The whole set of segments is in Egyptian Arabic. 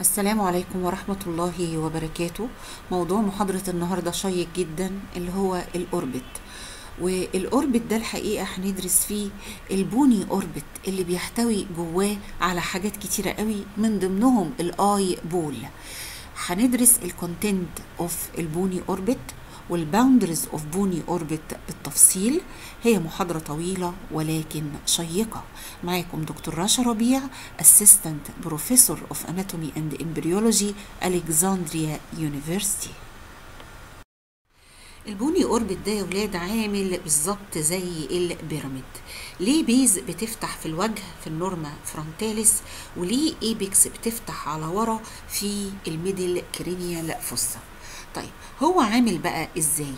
السلام عليكم ورحمة الله وبركاته موضوع محاضرة النهاردة شيق جدا اللي هو الأوربت والأوربت ده الحقيقة هندرس فيه البوني أوربت اللي بيحتوي جواه على حاجات كتيرة قوي من ضمنهم الآي بول هندرس الكونتنت اوف البوني أوربت والباوندرز اوف بوني اوربت بالتفصيل هي محاضرة طويلة ولكن شيقة معاكم دكتور راشا ربيع اسيستنت بروفيسور اوف اناتومي اند امبريولوجي الكسندريا يونيفرسيتي البوني اوربت ده يا ولاد عامل بالظبط زي البيراميد ليه بيز بتفتح في الوجه في النورما فرونتاليس وليه ايبكس بتفتح على ورا في الميدل كرينيال فوسا طيب هو عامل بقى ازاي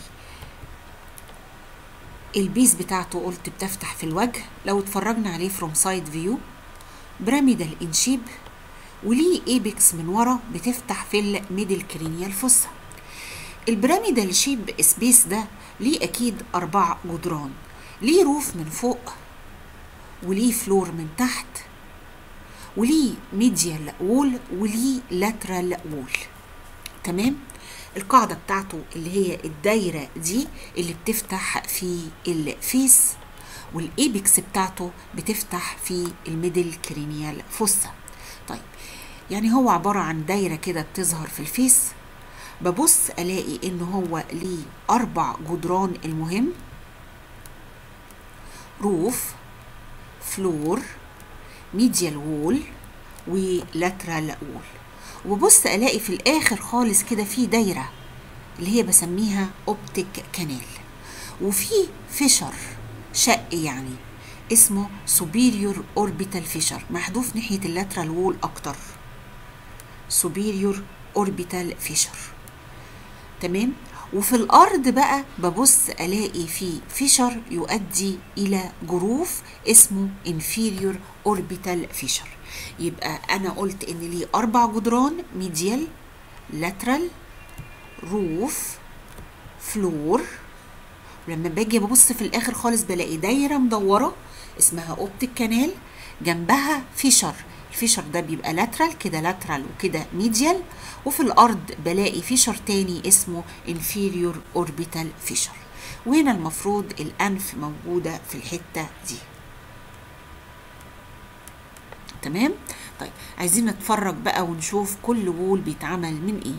البيس بتاعته قلت بتفتح في الوجه لو اتفرجنا عليه فروم سايد فيو بيراميدال ان شيب وليه ايبكس من ورا بتفتح في الميدل كرينيال فوسا البيراميدال شيب سبيس ده ليه اكيد اربع جدران ليه روف من فوق وليه فلور من تحت وليه ميديال وول وليه لاترال وول تمام القاعدة بتاعته اللي هي الدايرة دي اللي بتفتح في الفيس والإيبكس بتاعته بتفتح في الميدل كرينيال فوسا طيب يعني هو عبارة عن دايرة كده بتظهر في الفيس ببص ألاقي إن هو ليه أربع جدران المهم روف فلور ميديال وول ولاترال وول وبص الاقي في الاخر خالص كده في دايره اللي هي بسميها اوبتيك كانال وفي فيشر شق يعني اسمه سوبيريور اوربيتال فيشر محذوف ناحيه اللاترال وول اكتر سوبيريور اوربيتال فيشر تمام وفي الارض بقى ببص الاقي في فيشر يؤدي الى جروف اسمه انفيريور اوربيتال فيشر يبقى انا قلت ان ليه اربع جدران ميديال لاترال روف فلور ولما باجي ببص في الاخر خالص بلاقي دايره مدوره اسمها اوبتيك كانال جنبها فيشر الفيشر ده بيبقى لاترال كده لاترال وكده ميديال وفي الارض بلاقي فيشر تاني اسمه انفيريور اوربيتال فيشر وهنا المفروض الانف موجوده في الحته دي تمام طيب عايزين نتفرج بقى ونشوف كل وول بيتعمل من ايه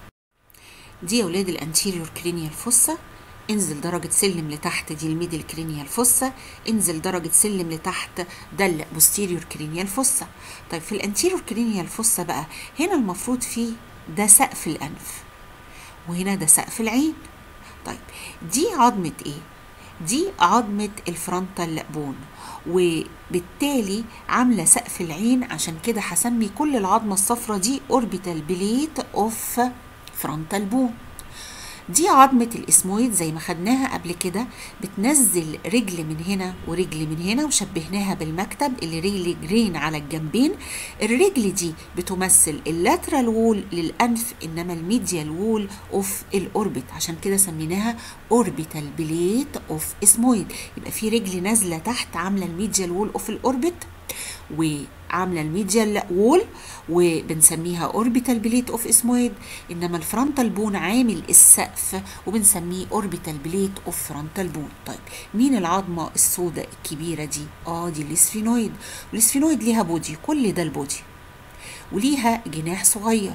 دي يا ولاد الانتيريور كرينيال فوسا انزل درجة سلم لتحت دي الميدل كرينيال فوسا انزل درجة سلم لتحت ده البوستيريور كرينيال فوسا طيب في الانتيريور كرينيال فوسا بقى هنا المفروض فيه ده سقف الانف وهنا ده سقف العين طيب دي عظمة ايه دي عظمة الفرونتال بون وبالتالي عامله سقف العين عشان كده هسمي كل العظمه الصفراء دي اوربيتال بليت اوف فرونتال بون دي عظمة الاسمويد زي ما خدناها قبل كده بتنزل رجل من هنا ورجل من هنا وشبهناها بالمكتب اللي رجل جرين على الجنبين الرجل دي بتمثل اللاترال وول للأنف إنما الميديال وول اوف الأوربت عشان كده سميناها اوربيتال بليت اوف اسمويد يبقى في رجل نازلة تحت عاملة الميديال وول اوف الأوربت وعامله الميديال وول وبنسميها اوربيتال بليت اوف اسمويد انما الفرونتال بون عامل السقف وبنسميه اوربيتال بليت اوف فرونتال بون طيب مين العظمه السوداء الكبيره دي اه دي الاسفينويد والاسفينويد ليها بودي كل ده البودي وليها جناح صغير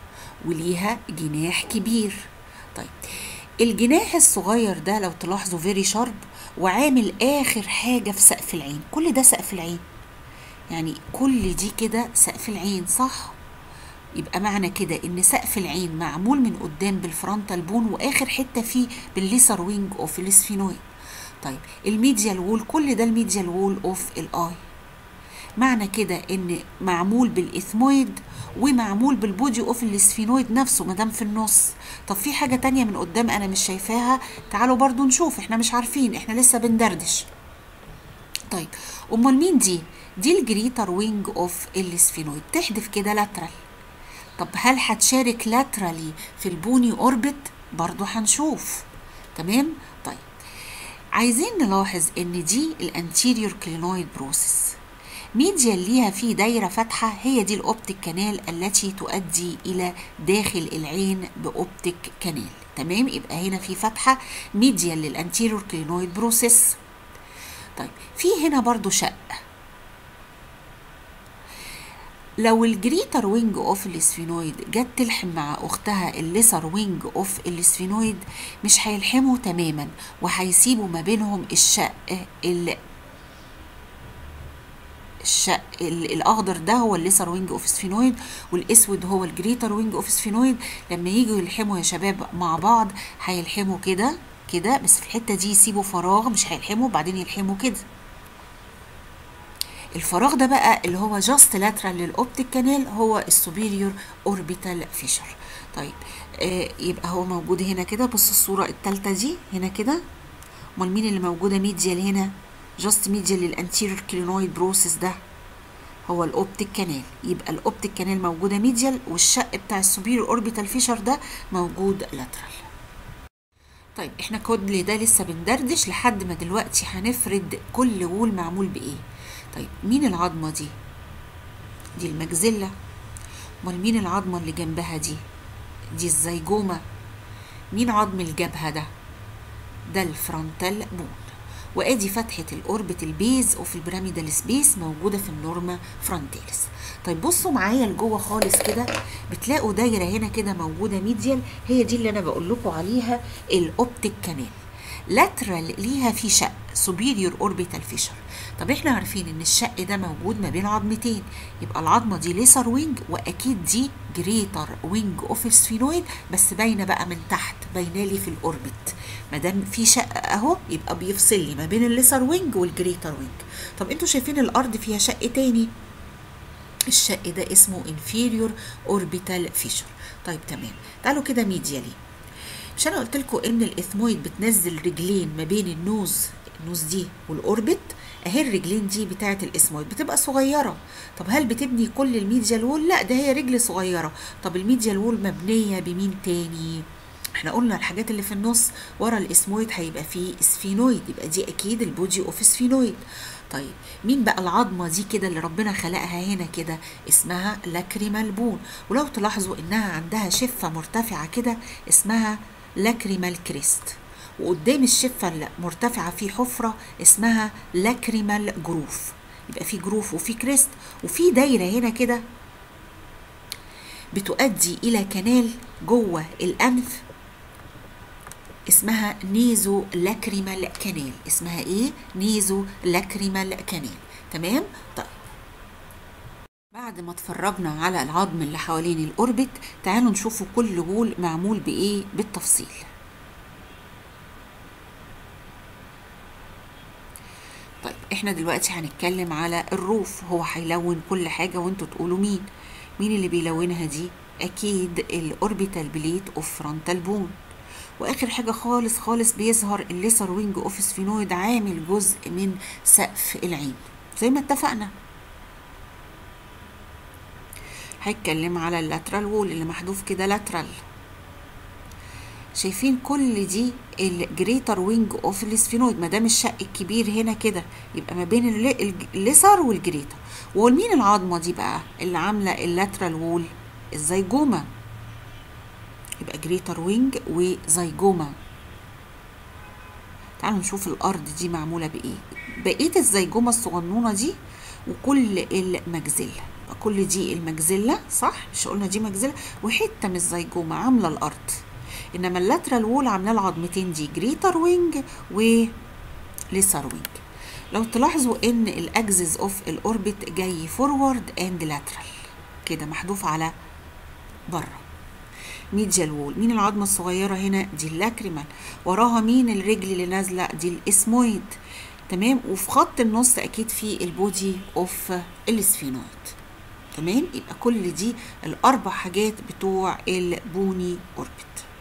وليها جناح كبير طيب الجناح الصغير ده لو تلاحظوا فيري شارب وعامل اخر حاجه في سقف العين كل ده سقف العين يعني كل دي كده سقف العين صح يبقى معنى كده ان سقف العين معمول من قدام بالفرونتال بون واخر حته فيه بالليسر وينج اوف الاسفينويد طيب الميديال وول كل ده الميديال وول اوف الاي معنى كده ان معمول بالاثمويد ومعمول بالبودي اوف الاسفينويد نفسه مادام في النص طب في حاجه تانية من قدام انا مش شايفاها تعالوا برضو نشوف احنا مش عارفين احنا لسه بندردش طيب امال مين دي دي الجريتر وينج اوف الاسفينويد تحدف كده لاترال طب هل هتشارك لاترالي في البوني اوربت برضو هنشوف تمام طيب عايزين نلاحظ ان دي الانتيريور كلينويد بروسيس ميديال ليها في دايره فاتحه هي دي الاوبتيك كانال التي تؤدي الى داخل العين باوبتيك كانال تمام يبقى هنا في فتحه ميديال للانتيريور كلينويد بروسيس طيب في هنا برضو شق لو الجريتر وينج اوف الاسفينويد جت تلحم مع اختها الليسر وينج اوف الاسفينويد مش هيلحموا تماما وهيسيبوا ما بينهم الشق اللي الشق الاخضر ده هو الليسر وينج اوف سفينويد والاسود هو الجريتر وينج اوف سفينويد لما يجوا يلحموا يا شباب مع بعض هيلحموا كده كده بس في الحته دي يسيبوا فراغ مش هيلحموا بعدين يلحموا كده الفراغ ده بقى اللي هو جاست لاترال للاوبتيك كانال هو السوبيريور اوربيتال فيشر طيب آه يبقى هو موجود هنا كده بص الصوره الثالثه دي هنا كده امال مين اللي موجوده ميديال هنا جاست ميديال للانتيريور كلينويد بروسيس ده هو الاوبتيك كانال يبقى الاوبتيك كانال موجوده ميديال والشق بتاع السوبيريور اوربيتال فيشر ده موجود لاترال طيب احنا كل ده لسه بندردش لحد ما دلوقتي هنفرد كل وول معمول بايه طيب مين العظمه دي دي المجزله امال مين العظمه اللي جنبها دي دي الزيجومه مين عظم الجبهه ده ده الفرونتال بون وادي فتحه الاوربت البيز اوف البيراميدال سبيس موجوده في النورما فرونتاليس طيب بصوا معايا لجوه خالص كده بتلاقوا دايره هنا كده موجوده ميديال هي دي اللي انا بقول لكم عليها الاوبتيك كانال لاترال ليها في شق سوبيريور اوربيتال فيشر طب احنا عارفين ان الشق ده موجود ما بين عظمتين يبقى العظمه دي ليسر وينج واكيد دي جريتر وينج اوف سفينويد بس باينه بقى من تحت باينه لي في الاوربت ما دام في شق اهو يبقى بيفصل لي ما بين الليسر وينج والجريتر وينج طب انتوا شايفين الارض فيها شق تاني الشق ده اسمه inferior orbital fissure طيب تمام تعالوا كده ميديالي مش انا قلت لكم ان الاثمويد بتنزل رجلين ما بين النوز النوز دي والاوربت اهي الرجلين دي بتاعه الاسمويد بتبقى صغيره طب هل بتبني كل الميديال وول لا ده هي رجل صغيره طب الميديال وول مبنيه بمين تاني احنا قلنا الحاجات اللي في النص ورا الاسمويد هيبقى فيه سفينويد يبقى دي اكيد البودي اوف سفينويد طيب مين بقى العظمه دي كده اللي ربنا خلقها هنا كده اسمها لاكريمال بون ولو تلاحظوا انها عندها شفه مرتفعه كده اسمها لاكريمال كريست وقدام الشفه المرتفعه في حفره اسمها لاكريمال جروف يبقى في جروف وفي كريست وفي دايره هنا كده بتؤدي الى كنال جوه الانف اسمها نيزو لاكريمال كانال اسمها ايه نيزو لاكريمال كانال تمام طيب بعد ما اتفرجنا على العظم اللي حوالين الاوربت تعالوا نشوفوا كل وول معمول بايه بالتفصيل طيب احنا دلوقتي هنتكلم على الروف هو هيلون كل حاجه وانتوا تقولوا مين مين اللي بيلونها دي اكيد الاوربيتال بليت اوف فرونتال بون واخر حاجه خالص خالص بيظهر الليسر وينج اوف سفينويد عامل جزء من سقف العين زي ما اتفقنا هيتكلم على اللاترال وول اللي محذوف كده لاترال شايفين كل دي الجريتر وينج اوف السفينويد ما دام الشق الكبير هنا كده يبقى ما بين الليسر والجريتر ومين العظمه دي بقى اللي عامله اللاترال وول الزيجوما يبقى جريتر وينج وزيجوما تعالوا نشوف الارض دي معموله بايه بقيه الزيجوما الصغنونه دي وكل المجزله كل دي المجزله صح مش قلنا دي مجزله وحته من الزيجوما عامله الارض انما اللاترال وول عامله العظمتين دي جريتر وينج وليسر وينج لو تلاحظوا ان الاكسس اوف الاوربت جاي فورورد اند لاترال كده محذوف على بره ميديال وول مين العظمه الصغيره هنا دي اللاكريمال وراها مين الرجل اللي نازله دي الاسمويد تمام وفي خط النص اكيد في البودي اوف السفينويد تمام يبقى كل دي الاربع حاجات بتوع البوني اوربت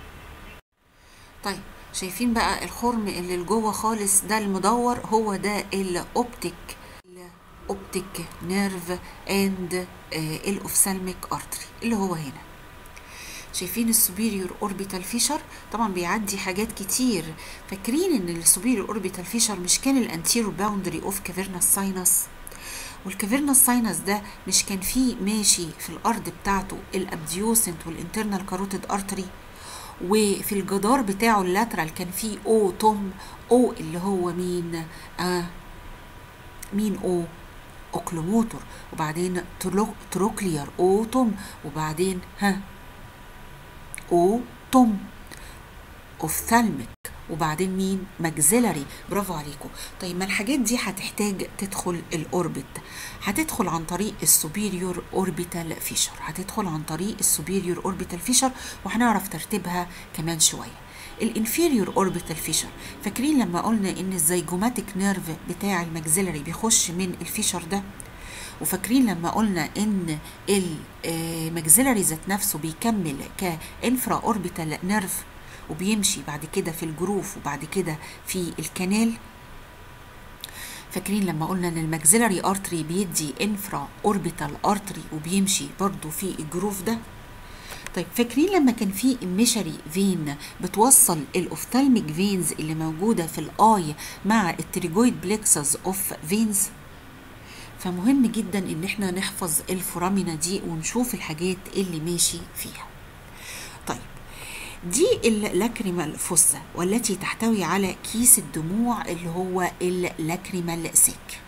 طيب شايفين بقى الخرم اللي لجوه خالص ده المدور هو ده الاوبتيك الاوبتيك نيرف اند الاوفسالميك ارتري اللي هو هنا شايفين السوبيريور اوربيتال فيشر طبعا بيعدي حاجات كتير فاكرين ان السوبيريور اوربيتال فيشر مش كان الانتيرو باوندري اوف كافيرنس ساينس والكافيرنس ساينس ده مش كان فيه ماشي في الارض بتاعته الابديوسنت والانترنال كاروتيد ارتري وفي الجدار بتاعه اللاترال كان فيه او توم او اللي هو مين آه مين او اوكلوموتور وبعدين تروكليار او توم وبعدين ها او توم اوفثالميك وبعدين مين ماكسيلاري برافو عليكم طيب ما الحاجات دي هتحتاج تدخل الاوربت هتدخل عن طريق السوبيريور اوربيتال فيشر هتدخل عن طريق السوبيريور اوربيتال فيشر وهنعرف ترتيبها كمان شويه الانفيريور اوربيتال فيشر فاكرين لما قلنا ان الزيجوماتيك نيرف بتاع الماكسيلاري بيخش من الفيشر ده وفاكرين لما قلنا ان الماكسيلاري ذات نفسه بيكمل كانفرا اوربيتال نيرف وبيمشي بعد كده في الجروف وبعد كده في الكنال فاكرين لما قلنا ان الماكسيلاري ارتري بيدي انفرا اوربيتال ارتري وبيمشي برضو في الجروف ده طيب فاكرين لما كان في ميشري فين بتوصل الاوفتالميك فينز اللي موجوده في الاي مع التريجويد بليكسس اوف فينز فمهم جدا ان احنا نحفظ الفورامينا دي ونشوف الحاجات اللي ماشي فيها طيب دي اللاكريمال فوسا والتي تحتوي على كيس الدموع اللي هو اللاكريمال سيك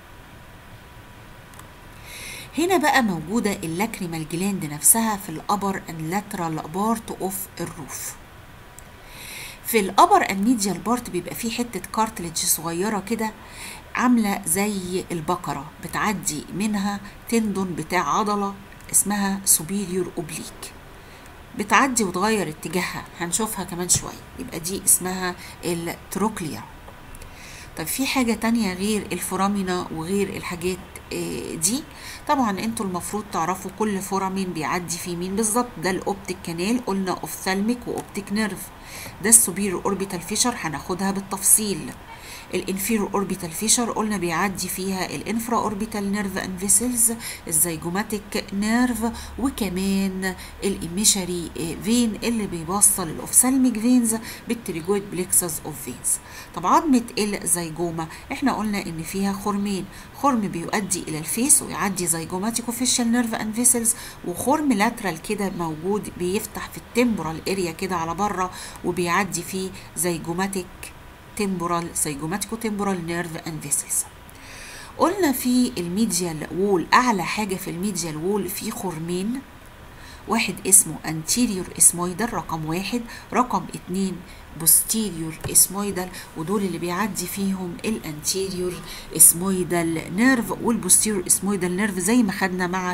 هنا بقى موجودة اللاكريمال جلاند نفسها في الأبر and lateral بارت اوف الروف في الأبر and medial بارت بيبقى فيه حتة كارتلج صغيرة كده عاملة زي البقرة بتعدي منها تندون بتاع عضلة اسمها superior oblique بتعدي وتغير اتجاهها هنشوفها كمان شوية يبقى دي اسمها التروكليا طب في حاجة تانية غير الفورامينا وغير الحاجات دي طبعا انتوا المفروض تعرفوا كل فورامين بيعدي في مين بالظبط ده الاوبتيك كانال قلنا اوفثالميك واوبتيك نيرف ده السوبيرو اوربيتال فيشر هناخدها بالتفصيل الانفيرو اوربيتال فيشر قلنا بيعدي فيها الانفرا اوربيتال نيرف اند فيسلز الزيجوماتيك نيرف وكمان الايميشري فين اللي بيوصل الاوفثالميك فينز بالتريجويد بليكسس اوف فينز طب عظمه الزيجوما احنا قلنا ان فيها خرمين خرم بيؤدي الى الفيس ويعدي زيجوماتيك اوفيشال نيرف اند فيسلز وخرم لاترال كده موجود بيفتح في التمبورال اريا كده على بره وبيعدي فيه زيجوماتيك تمبورال سيجوماتيكو تمبورال نيرف اند فيسلز قلنا في الميديال وول اعلى حاجه في الميديال وول في خرمين واحد اسمه anterior اسمويدال رقم واحد رقم اتنين posterior اسمويدال ودول اللي بيعدي فيهم الانتيريور اسمويدال نيرف والبوستيريور اسمويدال نيرف زي ما خدنا مع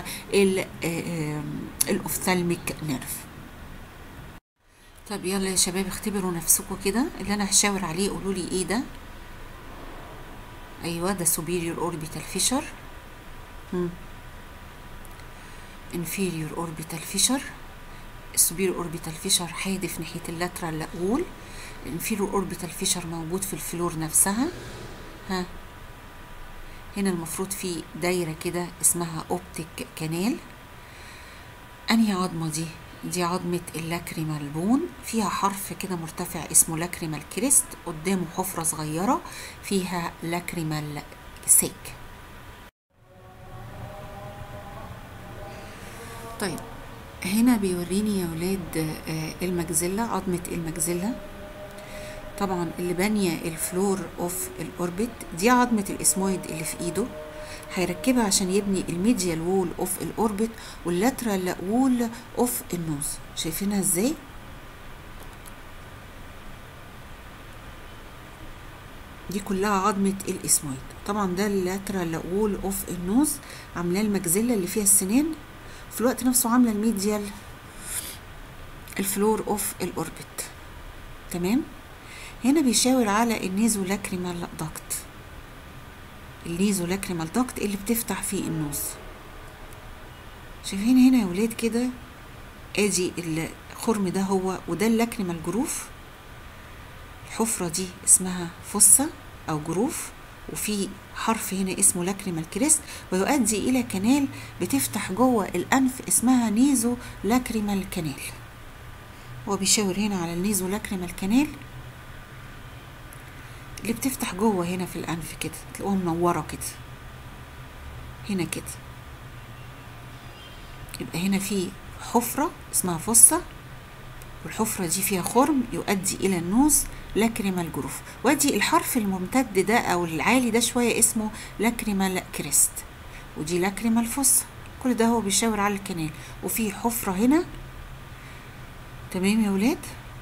الاوفثالميك نيرف طب يلا يا شباب اختبروا نفسكم كده اللي انا هشاور عليه قولوا لي ايه ده ايوه ده superior orbital fissure هم. inferior orbital fissure السوبيريور اوربيتال فيشر حادف ناحيه اللاترال وول الانفيريور اوربيتال فيشر موجود في الفلور نفسها ها هنا المفروض في دايره كده اسمها اوبتيك كانال انهي عظمه دي دي عظمة اللاكريمال بون فيها حرف كده مرتفع اسمه لاكريمال كريست قدامه حفرة صغيرة فيها لاكريمال سيك طيب هنا بيوريني يا ولاد المجزلة عظمة المجزلة طبعا اللي بانية الفلور اوف الاوربت دي عظمة الاسمويد اللي في ايده هيركبها عشان يبني الميديال وول اوف الاوربت واللاترال وول اوف النوز شايفينها ازاي دي كلها عظمة الاسمويد طبعا ده اللاترال وول اوف النوز عاملاه المجزلة اللي فيها السنان في الوقت نفسه عاملة الميديال الفلور اوف الاوربت تمام هنا بيشاور على النيزو لاكريمال داكت النيزو لاكريمال داكت اللي بتفتح فيه النوز شايفين هنا يا ولاد كده ادي الخرم ده هو وده اللاكريمال جروف الحفرة دي اسمها فصة او جروف وفي حرف هنا اسمه لاكريمال كريست ويؤدي الى كنال بتفتح جوه الانف اسمها نيزو لاكريمال كانال هو بيشاور هنا على النيزو لاكريمال كانال اللي بتفتح جوه هنا في الانف كده تلاقوها منوره كده هنا كده يبقى هنا في حفرة اسمها فصة والحفرة دي فيها خرم يؤدي إلى النوز لاكريمال جروف وادي الحرف الممتد ده أو العالي ده شوية اسمه لاكريمال كريست ودي لاكريمال فصة كل ده هو بيشاور على الكنال وفي حفرة هنا تمام يا ولاد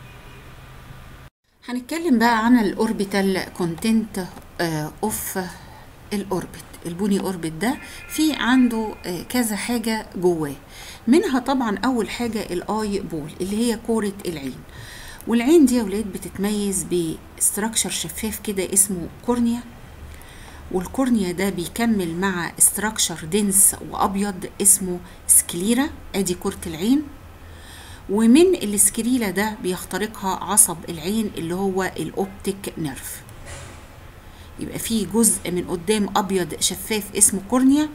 هنتكلم بقى عن الاوربيتال كونتنت اوف الاوربت البوني اوربت ده في عنده آه، كذا حاجه جواه منها طبعا اول حاجه الاي بول اللي هي كوره العين والعين دي يا ولاد بتتميز بستراكشر شفاف كده اسمه كورنيا والكورنيا ده بيكمل مع استراكشر دنس وابيض اسمه سكليرا ادي كرة العين ومن السكريلا ده بيخترقها عصب العين اللي هو الاوبتيك نيرف يبقى في جزء من قدام ابيض شفاف اسمه كورنيا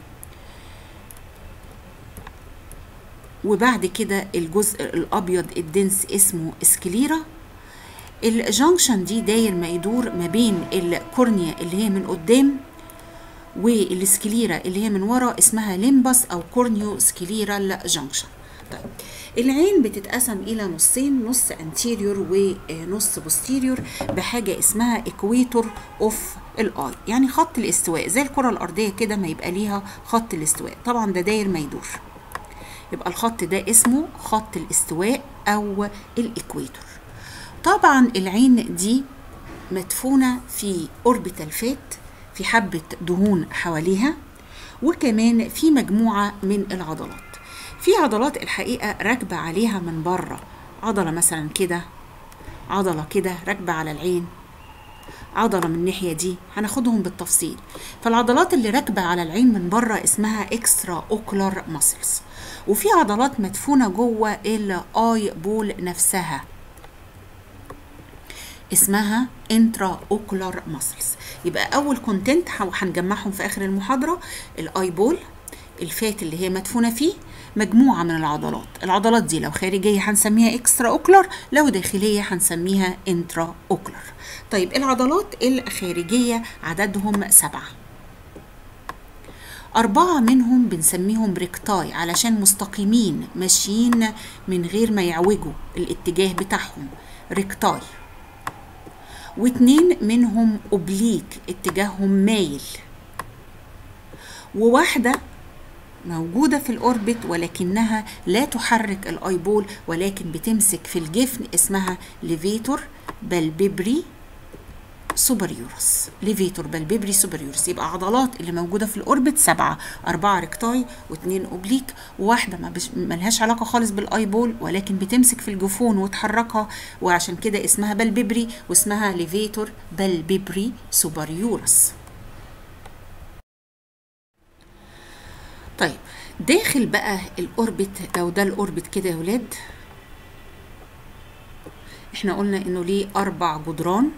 وبعد كده الجزء الابيض الدنس اسمه سكليرا الجانكشن دي داير ما يدور ما بين الكورنيا اللي هي من قدام والسكليرا اللي هي من ورا اسمها ليمبس او كورنيو سكليرال جانكشن طيب العين بتتقسم الى نصين نص انتيريور ونص بوستيريور بحاجه اسمها اكويتور اوف الاي يعني خط الاستواء زي الكره الارضيه كده ما يبقى ليها خط الاستواء طبعا ده داير ما يدور يبقى الخط ده اسمه خط الاستواء او الاكويتور طبعا العين دي مدفونه في اوربيتال فات في حبه دهون حواليها وكمان في مجموعه من العضلات في عضلات الحقيقه راكبه عليها من بره عضله مثلا كده عضله كده راكبه على العين عضله من الناحيه دي هناخدهم بالتفصيل فالعضلات اللي راكبه على العين من بره اسمها اكسترا اوكولار ماسلز وفي عضلات مدفونه جوه الاي بول نفسها اسمها انترا اوكولار ماسلز يبقى اول كونتنت هنجمعهم في اخر المحاضره الاي بول الفات اللي هي مدفونه فيه مجموعه من العضلات العضلات دي لو خارجيه هنسميها اكسترا اوكولار لو داخليه هنسميها انترا اوكولار طيب العضلات الخارجيه عددهم سبعه أربعة منهم بنسميهم ريكتاي علشان مستقيمين ماشيين من غير ما يعوجوا الاتجاه بتاعهم ريكتاي واتنين منهم أوبليك اتجاههم مايل وواحدة موجودة في الأوربت ولكنها لا تحرك الأيبول ولكن بتمسك في الجفن اسمها ليفيتور بالبيبري سوبريورس ليفيتور بالبيبري سوبريورس يبقى عضلات اللي موجوده في الاوربت سبعه اربعه ريكتاي واثنين اوبليك وواحده ما بش... ملهاش علاقه خالص بالاي بول ولكن بتمسك في الجفون وتحركها وعشان كده اسمها بالبيبري واسمها ليفيتور بالبيبري سوبريورس طيب داخل بقى الاوربت لو ده الاوربت كده يا ولاد احنا قلنا انه ليه اربع جدران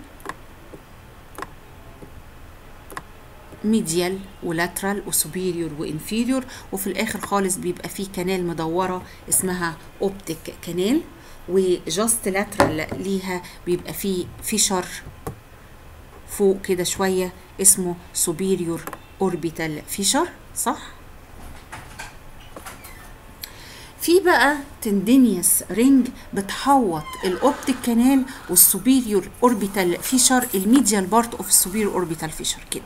ميديال ولاترال وسوبيريور وانفيريور وفي الاخر خالص بيبقى فيه كنال مدوره اسمها اوبتيك كانال وجاست لاترال ليها بيبقى فيه فيشر فوق كده شويه اسمه سوبيريور اوربيتال فيشر صح في بقى تندينيوس رينج بتحوط الاوبتيك كانال والسوبيريور اوربيتال فيشر الميديال بارت اوف السوبيريور اوربيتال فيشر كده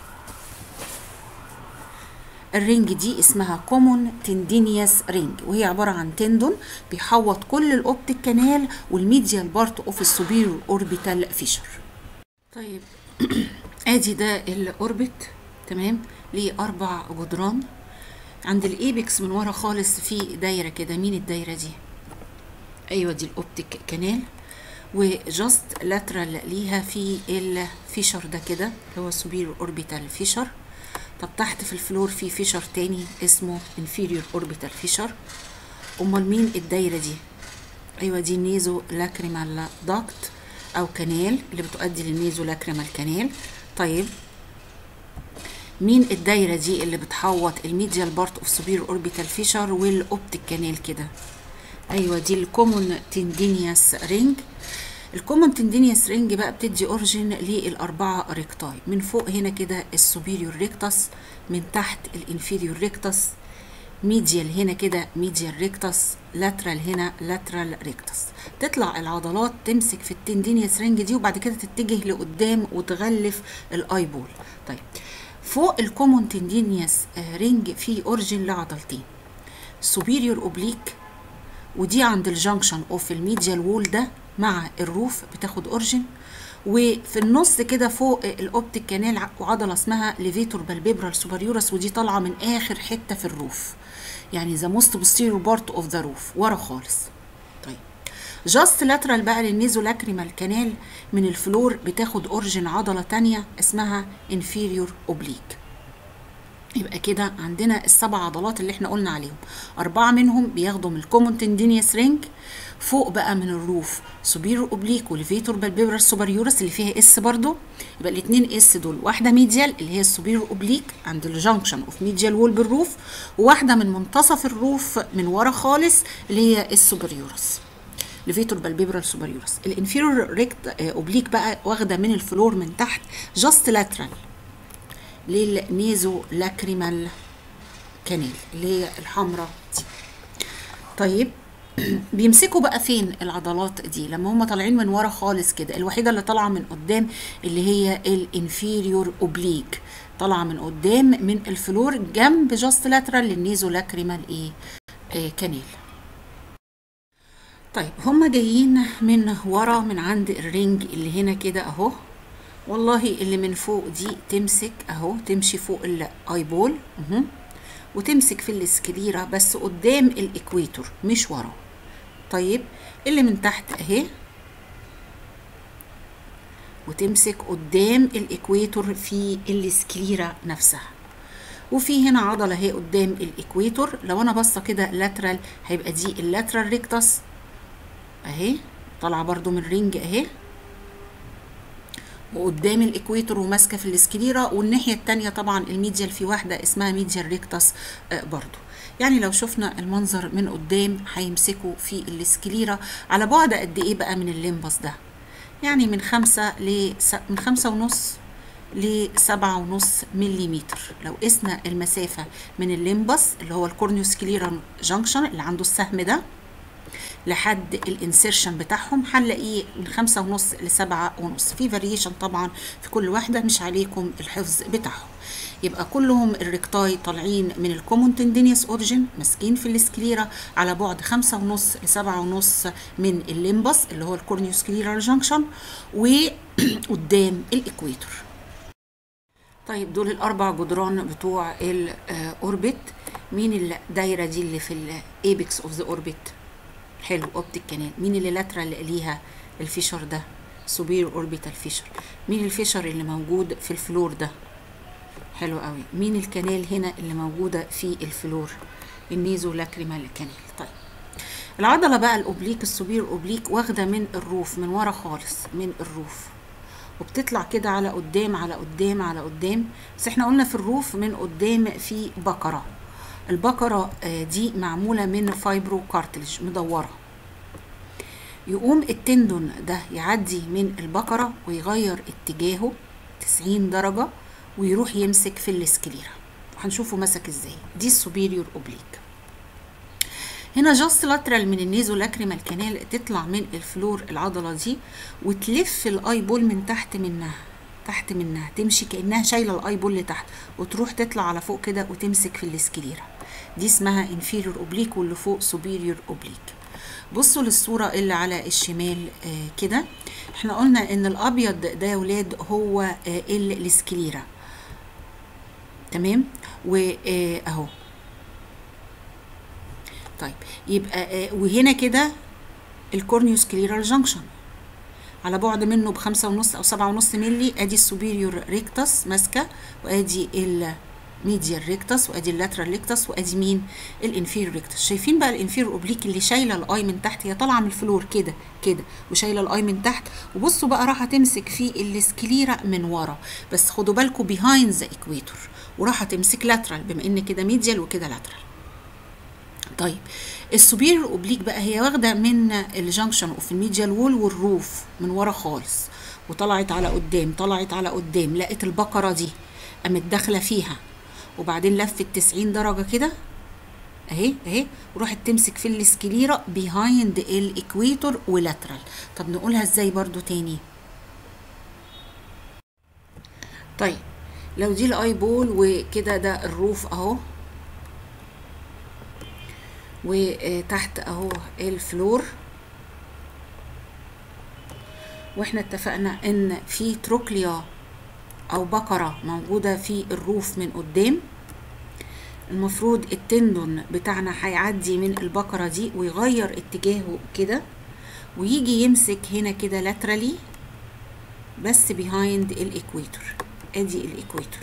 الرينج دي اسمها كومون تندينيوس رينج وهي عباره عن تندون بيحوط كل الاوبتيك كانال والميديال بارت اوف السوبيريور اوربيتال فيشر طيب ادي ده الاوربت تمام ليه اربع جدران عند الايبكس من ورا خالص في دايره كده مين الدايره دي ايوه دي الاوبتيك كانال وجاست لاترال ليها في الفيشر ده كده اللي هو سوبيريور اوربيتال فيشر طب تحت في الفلور في فيشر تاني اسمه inferior orbital فيشر امال مين الدايره دي ايوه دي نيزو لاكريمال داكت او كانال اللي بتؤدي للنيزو لاكريمال كانال طيب مين الدايره دي اللي بتحوط الميديال بارت اوف سوبير اوربيتال فيشر والاوبتيك كانال كده ايوه دي الكومون تندينيوس رينج الكومن تندينيوس رينج بقى بتدي اورجن للاربعه ريكتاي من فوق هنا كده السوبيريور ريكتس من تحت الانفيريور ريكتس ميديال هنا كده ميديال ريكتس لاترال هنا لاترال ريكتس تطلع العضلات تمسك في التندينيوس رينج دي وبعد كده تتجه لقدام وتغلف الاي بول طيب فوق الكومون تندينيوس رينج في اورجن لعضلتين سوبيريور اوبليك ودي عند الجنكشن اوف الميديال وول ده مع الروف بتاخد اورجن وفي النص كده فوق الاوبتيك كانال وعضله اسمها ليفيتور بالبيبرال سوبريورس ودي طالعه من اخر حته في الروف يعني ذا موست بوستيريور بارت اوف ذا روف ورا خالص طيب جاست لاترال بقى للنيزو لاكريمال كانال من الفلور بتاخد اورجن عضله تانية اسمها انفيريور اوبليك يبقى كده عندنا السبع عضلات اللي احنا قلنا عليهم أربعة منهم بياخدوا من الكومون تندينيوس رينج فوق بقى من الروف سوبيرو اوبليك وليفيتور بالبيبرا سوبريورس اللي فيها اس برضو يبقى الاثنين اس دول واحده ميديال اللي هي السوبيرو اوبليك عند الجنكشن اوف ميديال وول بالروف وواحده من منتصف الروف من ورا خالص اللي هي السوبريورس ليفيتور بالبيبرال سوبريورس الانفيرور ريكت اوبليك بقى واخده من الفلور من تحت جاست لاترال للنيزو لاكريمال كانال اللي هي الحمراء دي طيب بيمسكوا بقى فين العضلات دي لما هم طالعين من ورا خالص كده الوحيده اللي طالعه من قدام اللي هي الانفيريور اوبليك طالعه من قدام من الفلور جنب جاست لاترال للنيزو لاكريمال ايه آه كانال طيب هم جايين من ورا من عند الرينج اللي هنا كده اهو والله اللي من فوق دي تمسك اهو تمشي فوق الاي بول اهو وتمسك في الاسكليرا بس قدام الاكويتور مش ورا طيب اللي من تحت اهي وتمسك قدام الاكويتور في الاسكليرا نفسها وفي هنا عضله اهي قدام الاكويتور لو انا باصه كده لاترال هيبقى دي اللاترال ريكتس اهي طالعه برضو من رينج اهي وقدام الاكويتور وماسكه في الاسكليرا والناحيه الثانيه طبعا الميديال في واحده اسمها ميديال ريكتس آه برضو يعني لو شفنا المنظر من قدام هيمسكوا في الاسكليرا على بعد قد ايه بقى من الليمبس ده يعني من خمسة ل من خمسة ونص لسبعة ونص مليمتر لو قسنا المسافة من الليمبس اللي هو الكورنيوسكليرا جانكشن اللي عنده السهم ده لحد الانسيرشن بتاعهم هنلاقيه من خمسة ونص لسبعة ونص في فاريشن طبعا في كل واحدة مش عليكم الحفظ بتاعهم يبقى كلهم الريكتاي طالعين من الكومون تندينيوس اوريجين ماسكين في السكليرا على بعد خمسة ونص لسبعة ونص من الليمبس اللي هو الكورنيوسكليرال جانكشن وقدام الاكويتور طيب دول الاربع جدران بتوع الاوربت مين الدايره دي اللي في الايبكس اوف ذا اوربت حلو اوبتيك كانال مين اللي لاترال ليها الفيشر ده سوبير اوربيتال فيشر مين الفيشر اللي موجود في الفلور ده حلو قوي مين الكنال هنا اللي موجوده في الفلور النيزو لاكريمال كانال طيب العضله بقى الاوبليك السوبير اوبليك واخده من الروف من ورا خالص من الروف وبتطلع كده على قدام على قدام على قدام بس احنا قلنا في الروف من قدام في بقره البقرة دي معمولة من فايبرو كارتلج مدورة يقوم التندون ده يعدي من البقرة ويغير اتجاهه 90 درجة ويروح يمسك في الاسكليرا هنشوفه مسك ازاي دي السوبيريور اوبليك هنا جاست لاترال من النيزو لاكريمال كانال تطلع من الفلور العضلة دي وتلف الاي بول من تحت منها تحت منها تمشي كانها شايله الاي بول لتحت وتروح تطلع على فوق كده وتمسك في الاسكليرا دي اسمها انفيريور اوبليك واللي فوق سوبيريور اوبليك بصوا للصوره اللي على الشمال آه كده احنا قلنا ان الابيض ده يا ولاد هو آه الاسكليرا تمام واهو طيب يبقى آه وهنا كده الكورنيوسكليرال جانكشن على بعد منه بخمسة ونص أو سبعة ونص ملي أدي السوبيريور ريكتس ماسكة وأدي الميديال ريكتس وأدي اللاترال ريكتس وأدي مين الانفيريور ريكتس شايفين بقى الانفيريور أوبليك اللي شايلة الأي من تحت هي طالعة من الفلور كده كده وشايلة الأي من تحت وبصوا بقى راح تمسك في السكليرا من ورا بس خدوا بالكم بيهايند ذا ايكويتور وراح تمسك لاترال بما إن كده ميديال وكده لاترال طيب السوبيريور اوبليك بقى هي واخده من الجنكشن اوف الميديال وول والروف من ورا خالص وطلعت على قدام طلعت على قدام لقت البقره دي قامت داخله فيها وبعدين لفت 90 درجه كده اهي اهي وراحت تمسك في السكليرا بيهايند الاكويتور ولاترال طب نقولها ازاي برضو تاني طيب لو دي الاي بول وكده ده الروف اهو وتحت اهو الفلور واحنا اتفقنا ان في تروكليا او بقرة موجودة في الروف من قدام المفروض التندون بتاعنا هيعدي من البقرة دي ويغير اتجاهه كده ويجي يمسك هنا كده لاترالي بس بيهايند الاكويتور ادي الاكويتور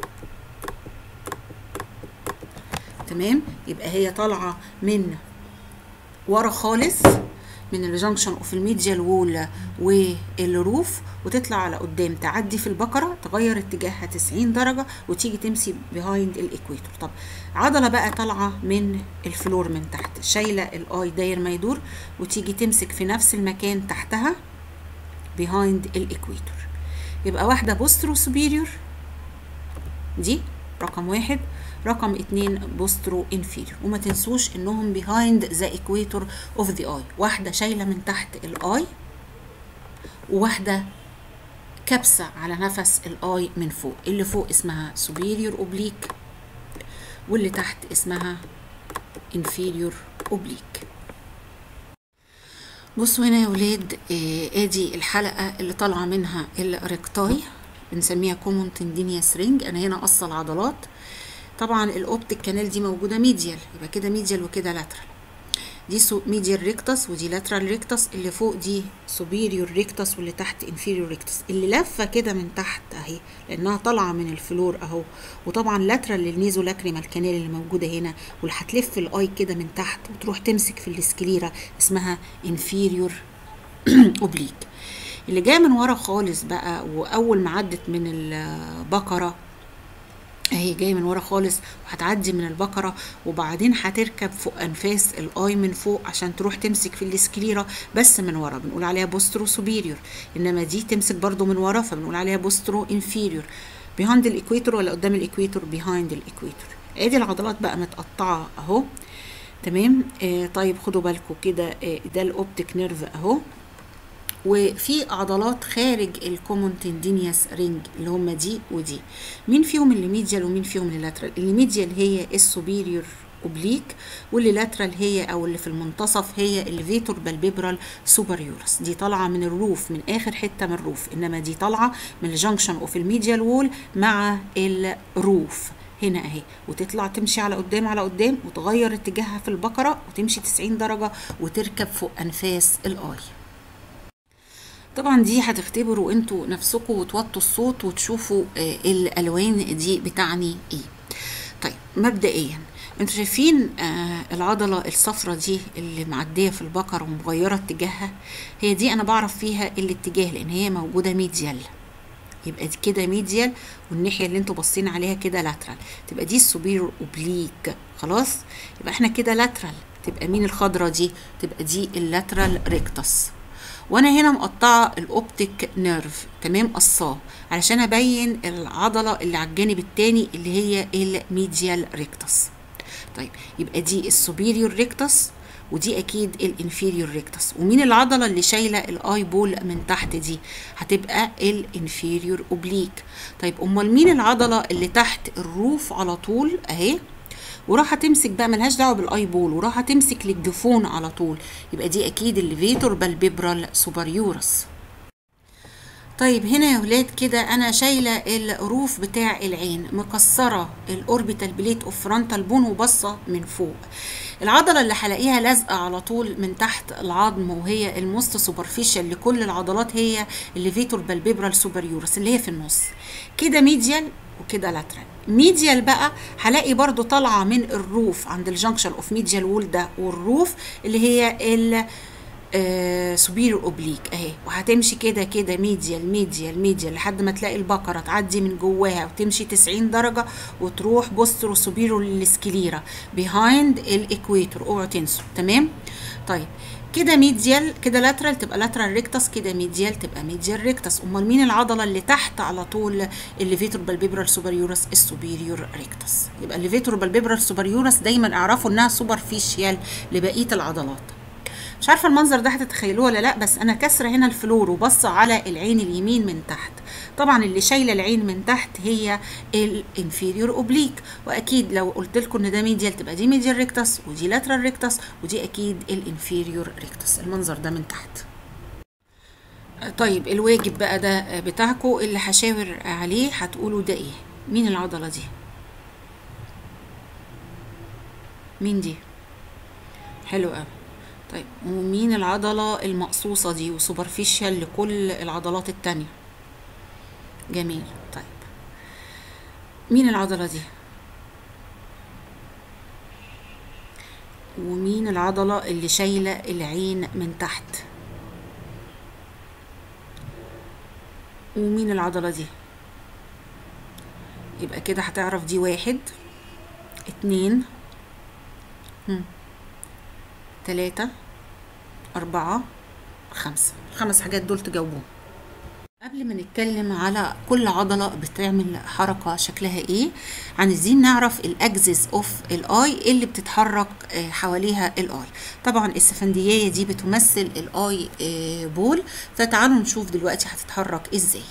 تمام يبقى هي طالعه من ورا خالص من الجنكشن اوف الميديال وول والروف وتطلع على قدام تعدي في البقره تغير اتجاهها 90 درجه وتيجي تمشي بيهايند الاكويتور طب عضله بقى طالعه من الفلور من تحت شايله الاي داير ما يدور وتيجي تمسك في نفس المكان تحتها بيهايند الاكويتور يبقى واحده بوسترو سوبيريور دي رقم واحد رقم اتنين بوسترو انفيريور وما تنسوش انهم behind the equator of the eye واحدة شايلة من تحت الاي وواحدة كبسة على نفس الاي من فوق اللي فوق اسمها superior oblique واللي تحت اسمها inferior oblique بصوا هنا يا ولاد آه ادي الحلقة اللي طالعة منها الريكتاي بنسميها كومون تندينيوس رينج انا هنا قصة العضلات طبعا الاوبتيك كانال دي موجوده ميديال يبقى كده ميديال وكده لاترال دي سو ميديال ريكتس ودي لاترال ريكتس اللي فوق دي سوبيريور ريكتس واللي تحت انفيريور ريكتس اللي لفه كده من تحت اهي لانها طالعه من الفلور اهو وطبعا لاترال للنيزو لاكريمال كانال اللي موجوده هنا واللي هتلف الاي كده من تحت وتروح تمسك في السكليرا اسمها انفيريور اوبليك اللي جايه من ورا خالص بقى واول ما عدت من البقره اهي جايه من ورا خالص وهتعدي من البقره وبعدين هتركب فوق انفاس الاي من فوق عشان تروح تمسك في السكليرا بس من ورا بنقول عليها بوسترو سوبيريور انما دي تمسك برضو من ورا فبنقول عليها بوسترو انفيريور بيهايند الايكويتور ولا قدام الايكويتور بيهايند الايكويتور ادي العضلات بقى متقطعه اهو تمام آه طيب خدوا بالكم كده آه ده الاوبتيك نيرف اهو وفي عضلات خارج الكومون تندينيوس رينج اللي هم دي ودي مين فيهم اللي ميديال ومين فيهم اللي لاترال اللي ميديال هي السوبيريور اوبليك واللي لاترال هي او اللي في المنتصف هي الليفيتور بالبيبرال سوبريورس دي طالعه من الروف من اخر حته من الروف انما دي طالعه من الجنكشن اوف الميديال وول مع الروف هنا اهي وتطلع تمشي على قدام على قدام وتغير اتجاهها في البقره وتمشي 90 درجه وتركب فوق انفاس الاي طبعا دي هتختبروا انتوا نفسكم وتوطوا الصوت وتشوفوا آه الالوان دي بتعني ايه طيب مبدئيا انتوا شايفين آه العضله الصفرة دي اللي معديه في البقر ومغيره اتجاهها هي دي انا بعرف فيها الاتجاه لان هي موجوده ميديال يبقى دي كده ميديال والناحيه اللي انتوا باصين عليها كده لاترال تبقى دي السوبيرور اوبليك خلاص يبقى احنا كده لاترال تبقى مين الخضره دي تبقى دي اللاترال ريكتس وانا هنا مقطعه الاوبتيك نيرف تمام قصاه علشان ابين العضله اللي على الجانب التاني اللي هي الميديال ريكتس طيب يبقى دي السوبيريور ريكتس ودي اكيد الانفيريور ريكتس ومين العضله اللي شايله الاي بول من تحت دي هتبقى الانفيريور اوبليك طيب امال مين العضله اللي تحت الروف على طول اهي وراح تمسك بقى ملهاش دعوه بالاي بول وراح تمسك للجفون على طول يبقى دي اكيد الليفيتور بالبيبرال سوبريورس طيب هنا يا ولاد كده انا شايله الروف بتاع العين مكسره الاوربيتال بليت اوف فرونتال بون وبصه من فوق العضلة اللي هلاقيها لازقة على طول من تحت العظم وهي الموست سوبرفيشال لكل العضلات هي الليفيتور بالبيبرال سوبريورس اللي هي في النص كده ميديال وكده لاترال ميديال بقى هلاقي برضو طالعه من الروف عند الجنكشن اوف ميديال وول ده والروف اللي هي سوبيريور اوبليك اهي وهتمشي كده كده ميديال ميديال ميديال لحد ما تلاقي البقره تعدي من جواها وتمشي 90 درجه وتروح بوسترو سوبيريور للسكليرا بيهايند الايكويتور اوعوا تنسوا تمام طيب كده ميديال كده لاترال تبقى لاترال ريكتس كده ميديال تبقى ميديال ريكتس امال مين العضله اللي تحت على طول الليفيتور بالبيبرال سوبريورس السوبيريور ريكتس يبقى الليفيتور بالبيبرال سوبريورس دايما اعرفوا انها سوبرفيشيال لبقيه العضلات مش عارفه المنظر ده هتتخيلوه ولا لا بس انا كسره هنا الفلور وبص على العين اليمين من تحت طبعا اللي شايله العين من تحت هي الانفيريور اوبليك واكيد لو قلت لكم ان ده ميديال تبقى دي ميديال ريكتس ودي لاترال ريكتس ودي اكيد الانفيريور ريكتس المنظر ده من تحت طيب الواجب بقى ده بتاعكم اللي هشاور عليه هتقولوا ده ايه مين العضله دي مين دي حلو قوي طيب ومين العضلة المقصوصة دي وسوبرفيشال لكل العضلات التانية جميل طيب مين العضلة دي ومين العضلة اللي شايلة العين من تحت ومين العضلة دي يبقى كده هتعرف دي واحد اتنين هم. تلاتة أربعة خمسة الخمس حاجات دول تجاوبوهم قبل ما نتكلم على كل عضلة بتعمل حركة شكلها ايه عايزين نعرف الاجزز اوف الاي اللي بتتحرك حواليها الاي طبعا السفندية دي بتمثل الاي بول فتعالوا نشوف دلوقتي هتتحرك ازاي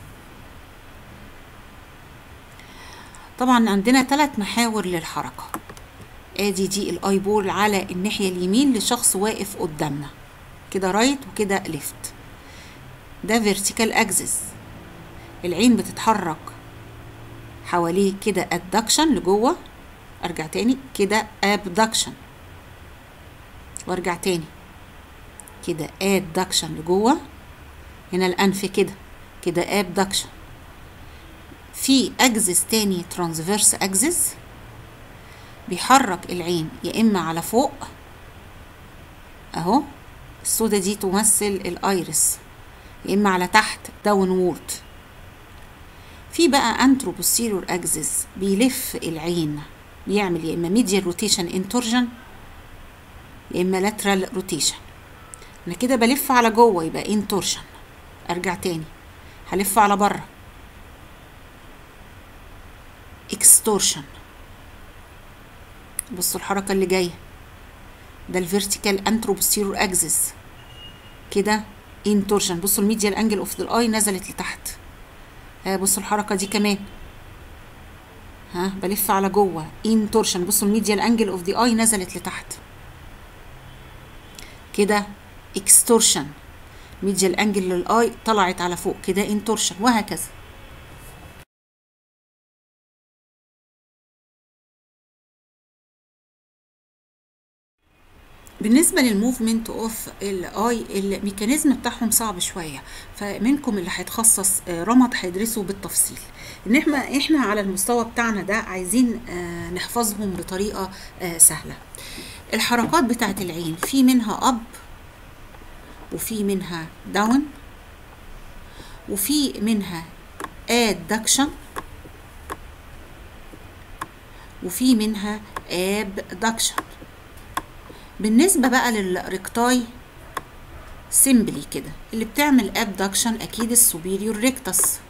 طبعا عندنا ثلاث محاور للحركة ادي دي الاي بول على الناحيه اليمين لشخص واقف قدامنا كده رايت وكده ليفت ده فيرتيكال اكسس العين بتتحرك حواليه كده ادكشن لجوه ارجع تاني كده ابدكشن وارجع تاني كده ادكشن لجوه هنا الانف كده كده ابدكشن في اكسس تاني ترانسفيرس اكسس بيحرك العين يا اما على فوق اهو السودا دي تمثل الايرس يا اما على تحت داون وورد في بقى انترو بوستيريور اكسس بيلف العين بيعمل يا اما ميديال روتيشن انتورجن يا اما لاترال روتيشن انا كده بلف على جوه يبقى انتورشن ارجع تاني هلف على بره اكستورشن بصوا الحركة اللي جاية ده الفيرتيكال انترو بوستيرور اكسس كده انتورشن بصوا الميديال انجل اوف ذا اي نزلت لتحت ها بصوا الحركة دي كمان ها بلف على جوه انتورشن بصوا الميديال انجل اوف ذا اي نزلت لتحت كده اكستورشن ميديال انجل للاي طلعت على فوق كده انتورشن وهكذا بالنسبة للموفمنت اوف الاي الميكانيزم بتاعهم صعب شوية فمنكم اللي هيتخصص رمض هيدرسه بالتفصيل ان احنا احنا على المستوى بتاعنا ده عايزين نحفظهم بطريقة سهلة الحركات بتاعت العين في منها اب وفي منها داون وفي منها ادكشن وفي منها ابدكشن بالنسبة بقى للريكتاي سيمبلي كده اللي بتعمل ابدكشن اكيد السوبيريور ريكتس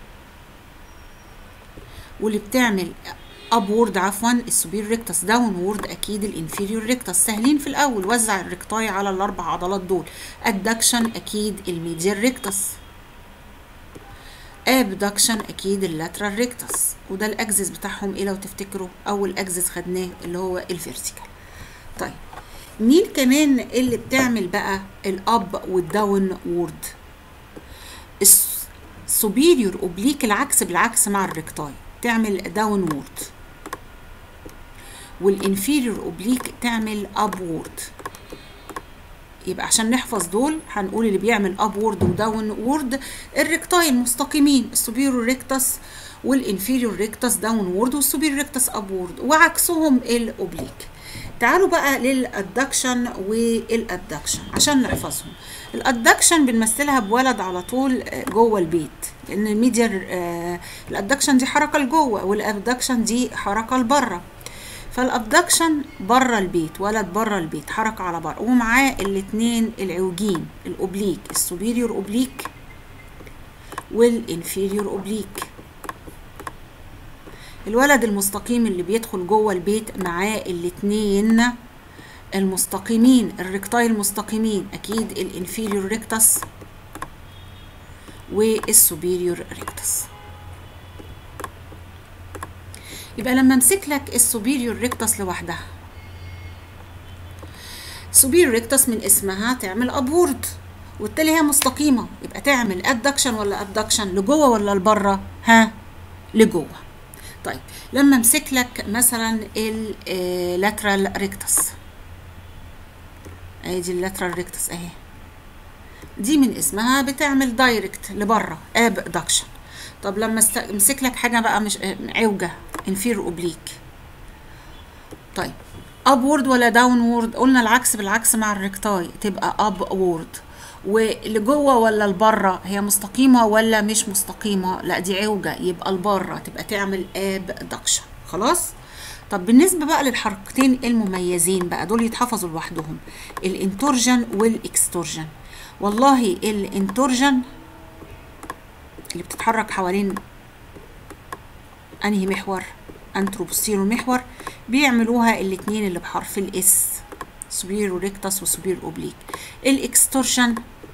واللي بتعمل ابورد عفوا السوبيريور ريكتس داون وورد اكيد الانفيريور ريكتس سهلين في الاول وزع الريكتاي على الاربع عضلات دول ادكشن اكيد الميديال ريكتس ابدكشن اكيد اللاترال ريكتس وده الاكسس بتاعهم ايه لو تفتكروا اول اكسس خدناه اللي هو الفيرتيكال طيب مين كمان اللي بتعمل بقى الاب والداون وورد السوبيريور اوبليك العكس بالعكس مع الريكتاي تعمل داون وورد والانفيريور اوبليك تعمل اب وورد يبقى عشان نحفظ دول هنقول اللي بيعمل اب وورد وداون وورد الريكتاي المستقيمين السوبيريور ريكتس والانفيريور ريكتس داون وورد والسوبيريور ريكتس اب وورد وعكسهم الاوبليك تعالوا بقى للادكشن والادكشن عشان نحفظهم الادكشن بنمثلها بولد على طول جوه البيت لان الميديا الادكشن دي حركه لجوه والابدكشن دي حركه لبره فالابدكشن بره البيت ولد بره البيت حركه على بره ومعاه الاثنين العوجين الاوبليك السوبيريور اوبليك والانفيريور اوبليك الولد المستقيم اللي بيدخل جوه البيت معاه الاتنين المستقيمين الريكتاي المستقيمين اكيد الانفيريور ريكتس والسوبيريور ريكتس يبقى لما امسك لك السوبيريور ريكتس لوحدها سوبيريور ريكتس من اسمها تعمل ابورد وبالتالي هي مستقيمه يبقى تعمل ادكشن ولا ادكشن لجوه ولا لبره ها لجوه طيب لما امسك لك مثلا اللاترال ريكتس اهي دي اللاترال ريكتس اهي دي من اسمها بتعمل دايركت لبره ابدكشن طب لما امسك لك حاجه بقى مش عوجه انفير اوبليك طيب ابورد ولا داون وورد قلنا العكس بالعكس مع الريكتاي تبقى اب وورد ولجوه ولا لبره هي مستقيمه ولا مش مستقيمه لا دي عوجه يبقى لبره تبقى تعمل ابدكشن خلاص طب بالنسبه بقى للحركتين المميزين بقى دول يتحفظوا لوحدهم الانتورجن والاكستورجن والله الانتورجن اللي بتتحرك حوالين انهي محور انتروبوستيرو محور بيعملوها الاتنين اللي بحرف الاس سوبيرو ريكتس وسوبير اوبليك الاكستورشن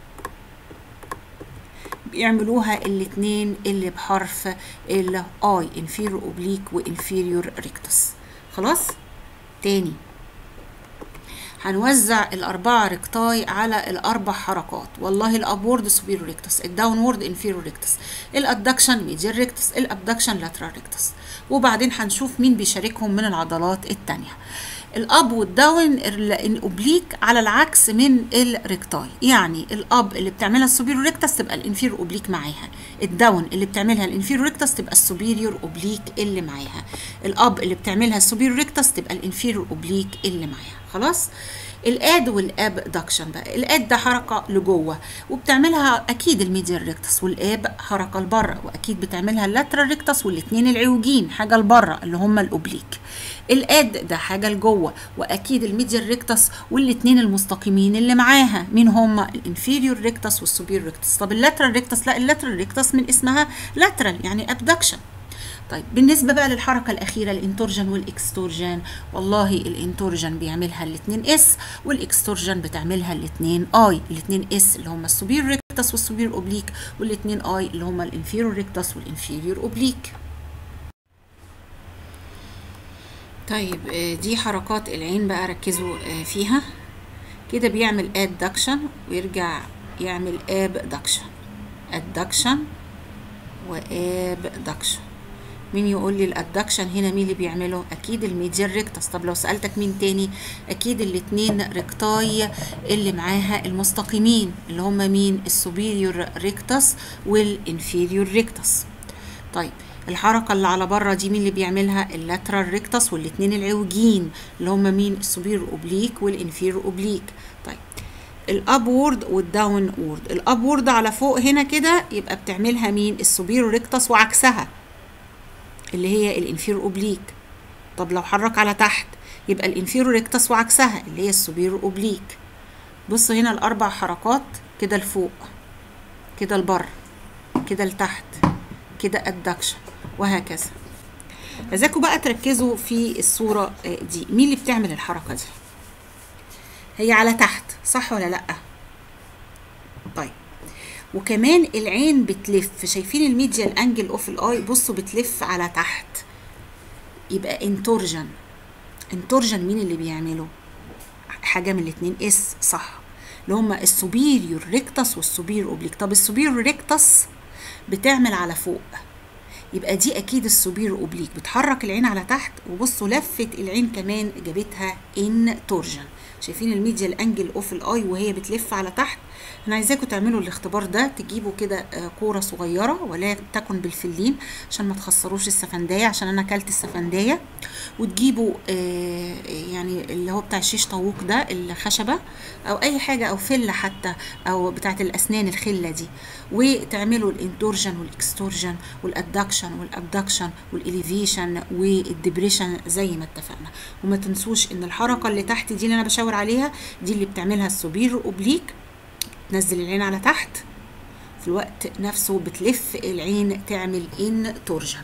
بيعملوها الاتنين اللي بحرف الاي انفيرو اوبليك وانفيريور ريكتس خلاص تاني هنوزع الأربعة ريكتاي على الأربع حركات والله الأبورد سوبيرو ريكتس الداونورد انفيرو ريكتس الأدكشن ميديال ريكتس الأبدكشن لاترال ريكتس وبعدين هنشوف مين بيشاركهم من العضلات التانية الاب والداون الاوبليك على العكس من الريكتاي يعني الاب اللي بتعملها السوبيريور ريكتس تبقى الانفيريور اوبليك معاها الداون اللي بتعملها الانفيريور ريكتس تبقى السوبيريور اوبليك اللي معاها الاب اللي بتعملها السوبيريور ريكتس تبقى الانفيريور اوبليك اللي معاها خلاص الاد والابدكشن بقى الاد ده حركه لجوه وبتعملها اكيد الميديال ريكتس والاب حركه لبره واكيد بتعملها اللاترال ريكتس والاثنين العوجين حاجه لبره اللي هم الاوبليك الاد ده حاجه لجوه واكيد الميديال ريكتس والاثنين المستقيمين اللي معاها مين هم الانفيريور ريكتس والسوبير ريكتس طب اللاترال ريكتس لا اللاترال ريكتس من اسمها لاترال يعني ابدكشن طيب بالنسبه بقى للحركه الاخيره الانتورجن والاكستورجن والله الانتورجن بيعملها الاثنين اس والاكستورجن بتعملها الاثنين اي الاثنين اس اللي هم السوبير ريكتس والسوبير اوبليك والاثنين اي اللي هم الانفيريور ريكتس والانفيريور اوبليك طيب دي حركات العين بقى ركزوا فيها كده بيعمل ادكشن ويرجع يعمل ابدكشن ادكشن وابدكشن مين يقول لي الادكشن هنا مين اللي بيعمله اكيد الميديال ريكتس طب لو سالتك مين تاني اكيد الاتنين ريكتاي اللي معاها المستقيمين اللي هم مين السوبيريور ريكتس والانفيريور ريكتس طيب الحركه اللي على بره دي مين اللي بيعملها اللاترال ريكتس والاتنين العوجين اللي هم مين السوبيريور اوبليك والانفيريور اوبليك طيب الاب وورد والداون وورد الاب وورد على فوق هنا كده يبقى بتعملها مين السوبيريور ريكتس وعكسها اللي هي الانفيرو اوبليك طب لو حرك على تحت يبقى الانفيرو ريكتس وعكسها اللي هي السوبيرو اوبليك بص هنا الاربع حركات كده لفوق كده لبر كده لتحت كده ادكشن وهكذا عايزاكم بقى تركزوا في الصورة دي مين اللي بتعمل الحركة دي هي على تحت صح ولا لأ طيب وكمان العين بتلف شايفين الميديال انجل اوف الاي بصوا بتلف على تحت يبقى انتورجن انتورجن مين اللي بيعمله حاجه من الاتنين اس صح اللي هما السوبيريور ريكتس والسوبير اوبليك طب السوبيريور ريكتس بتعمل على فوق يبقى دي اكيد السوبير اوبليك بتحرك العين على تحت وبصوا لفه العين كمان جابتها ان تورجن شايفين الميديال انجل اوف الاي وهي بتلف على تحت انا عايزاكم تعملوا الاختبار ده تجيبوا كده كوره صغيره ولا تكن بالفلين عشان ما تخسروش السفندايه عشان انا اكلت السفندايه وتجيبوا يعني اللي هو بتاع الشيش طاووق ده الخشبه او اي حاجه او فله حتى او بتاعه الاسنان الخله دي وتعملوا الانتورجن والاكستورجن والادكشن والابدكشن والاليفيشن والدبريشن زي ما اتفقنا وما تنسوش ان الحركه اللي تحت دي اللي انا بشاور عليها دي اللي بتعملها السوبير اوبليك تنزل العين على تحت في الوقت نفسه بتلف العين تعمل ان تورجن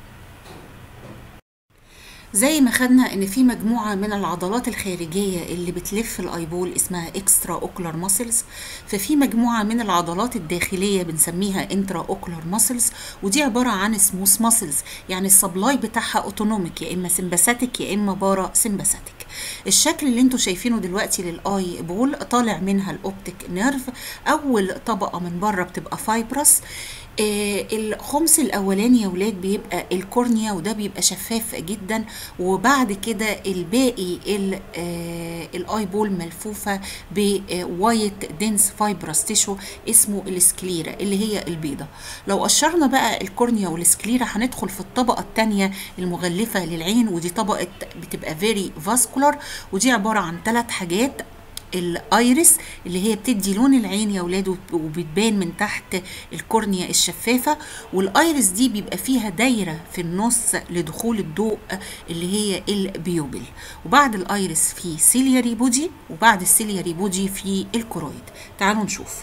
زي ما خدنا ان في مجموعه من العضلات الخارجيه اللي بتلف الايبول اسمها اكسترا اوكولار ماسلز ففي مجموعه من العضلات الداخليه بنسميها انترا اوكولار ماسلز ودي عباره عن سموث ماسلز يعني السبلاي بتاعها اوتونوميك يا اما سمباثيك يا اما بارا سمباثيك الشكل اللي انتوا شايفينه دلوقتي للاي بول طالع منها الاوبتيك نيرف اول طبقه من بره بتبقى فايبرس آه الخمس الاولاني يا ولاد بيبقى الكورنيا وده بيبقى شفاف جدا وبعد كده الباقي آه الاي بول ملفوفه بوايت دنس فايبرس تيشو اسمه السكليرا اللي هي البيضه لو قشرنا بقى الكورنيا والسكليرا هندخل في الطبقه الثانيه المغلفه للعين ودي طبقه بتبقى فيري فاسكولار ودي عباره عن ثلاث حاجات الايرس اللي هي بتدي لون العين يا ولاد وبتبان من تحت الكورنيا الشفافه والايرس دي بيبقى فيها دايره في النص لدخول الضوء اللي هي البيوبل وبعد الايرس في سيلياري بودي وبعد السيلياري بودي في الكرويد تعالوا نشوف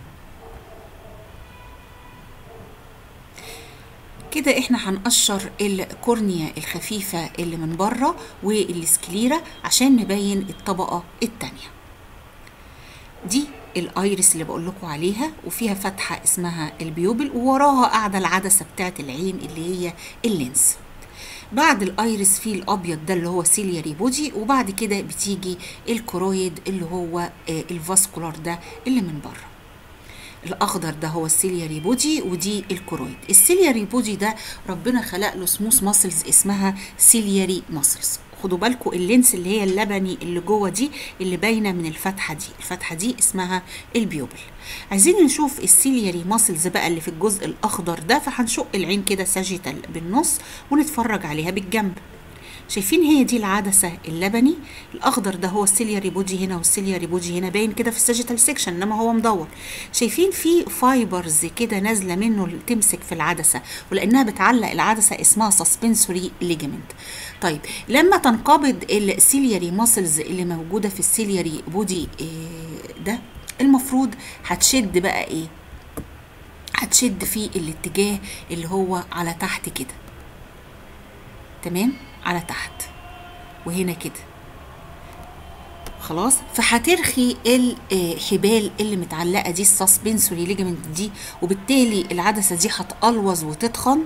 كده احنا هنقشر الكورنيا الخفيفة اللي من بره والسكليرا عشان نبين الطبقة التانية دي الايرس اللي بقول لكم عليها وفيها فتحه اسمها البيوبل ووراها قاعده العدسه بتاعه العين اللي هي اللينس بعد الايرس في الابيض ده اللي هو سيلياري بودي وبعد كده بتيجي الكرويد اللي هو الفاسكولار ده اللي من بره الاخضر ده هو السيلياري بودي ودي الكرويد السيلياري بودي ده ربنا خلق له سموث ماسلز اسمها سيلياري ماسلز خدوا بالكم اللينس اللي هي اللبني اللي جوه دي اللي باينه من الفتحه دي الفتحه دي اسمها البيوبل عايزين نشوف السيلياري ماسلز بقى اللي في الجزء الاخضر ده فهنشق العين كده ساجيتال بالنص ونتفرج عليها بالجنب شايفين هي دي العدسة اللبني الأخضر ده هو السيلياري بودي هنا والسيلياري بودي هنا باين كده في الساجيتال سيكشن إنما هو مدور شايفين في فايبرز كده نازلة منه تمسك في العدسة ولأنها بتعلق العدسة اسمها سسبنسوري ليجمنت طيب لما تنقبض السيلياري ماسلز اللي موجودة في السيلياري بودي ده المفروض هتشد بقى ايه هتشد في الاتجاه اللي هو على تحت كده تمام على تحت وهنا كده خلاص فهترخي الحبال اللي متعلقه دي السسبنسوري ليجمنت دي وبالتالي العدسه دي هتقلوظ وتتخن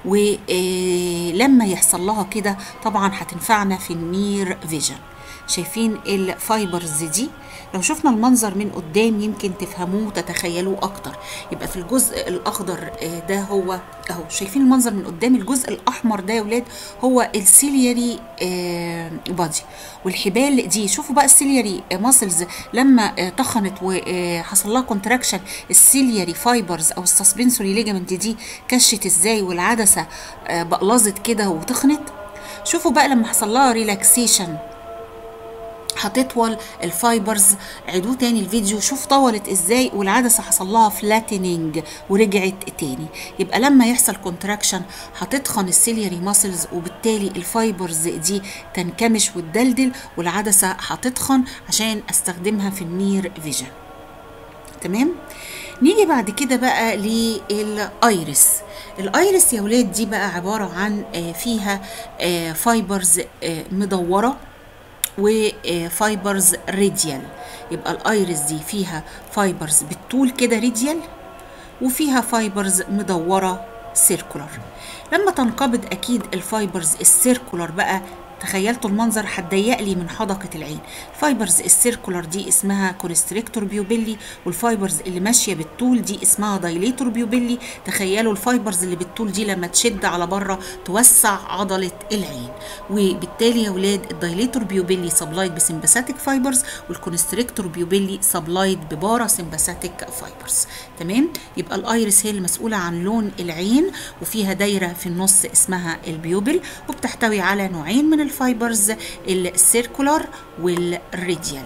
ولما يحصل لها كده طبعا هتنفعنا في النير فيجن شايفين الفايبرز دي لو شفنا المنظر من قدام يمكن تفهموه وتتخيلوه اكتر يبقى في الجزء الاخضر ده هو اهو شايفين المنظر من قدام الجزء الاحمر ده يا ولاد هو السيلياري بادي والحبال دي شوفوا بقى السيلياري ماسلز لما تخنت وحصل لها كونتراكشن السيلياري فايبرز او السسبنسوري ليجمنت دي كشت ازاي والعدسه بقلظت كده وتخنت شوفوا بقى لما حصل لها ريلاكسيشن هتطول الفايبرز عيدوه تاني الفيديو شوف طولت ازاي والعدسه حصل لها فلاتيننج ورجعت تاني يبقى لما يحصل كونتراكشن هتتخن السيلياري ماسلز وبالتالي الفايبرز دي تنكمش وتدلدل والعدسه هتتخن عشان استخدمها في النير فيجن تمام نيجي بعد كده بقى للايرس الايرس يا ولاد دي بقى عباره عن فيها فايبرز مدوره وفايبرز ريديال يبقى الايرس دي فيها فايبرز بالطول كده ريديال وفيها فايبرز مدوره سيركولار لما تنقبض اكيد الفايبرز السيركولار بقى تخيلتوا المنظر هتضيق لي من حدقه العين الفايبرز السيركولار دي اسمها كونستريكتور بيوبيلي والفايبرز اللي ماشيه بالطول دي اسمها دايليتور بيوبيلي تخيلوا الفايبرز اللي بالطول دي لما تشد على بره توسع عضله العين وبالتالي يا ولاد الدايليتور بيوبيلي سبلايد بسمباثيك فايبرز والكونستريكتور بيوبيلي سبلايد ببارا سمباثيك فايبرز تمام يبقى الايرس هي المسؤوله عن لون العين وفيها دايره في النص اسمها البيوبل وبتحتوي على نوعين من الفايبرز السيركولار والريديال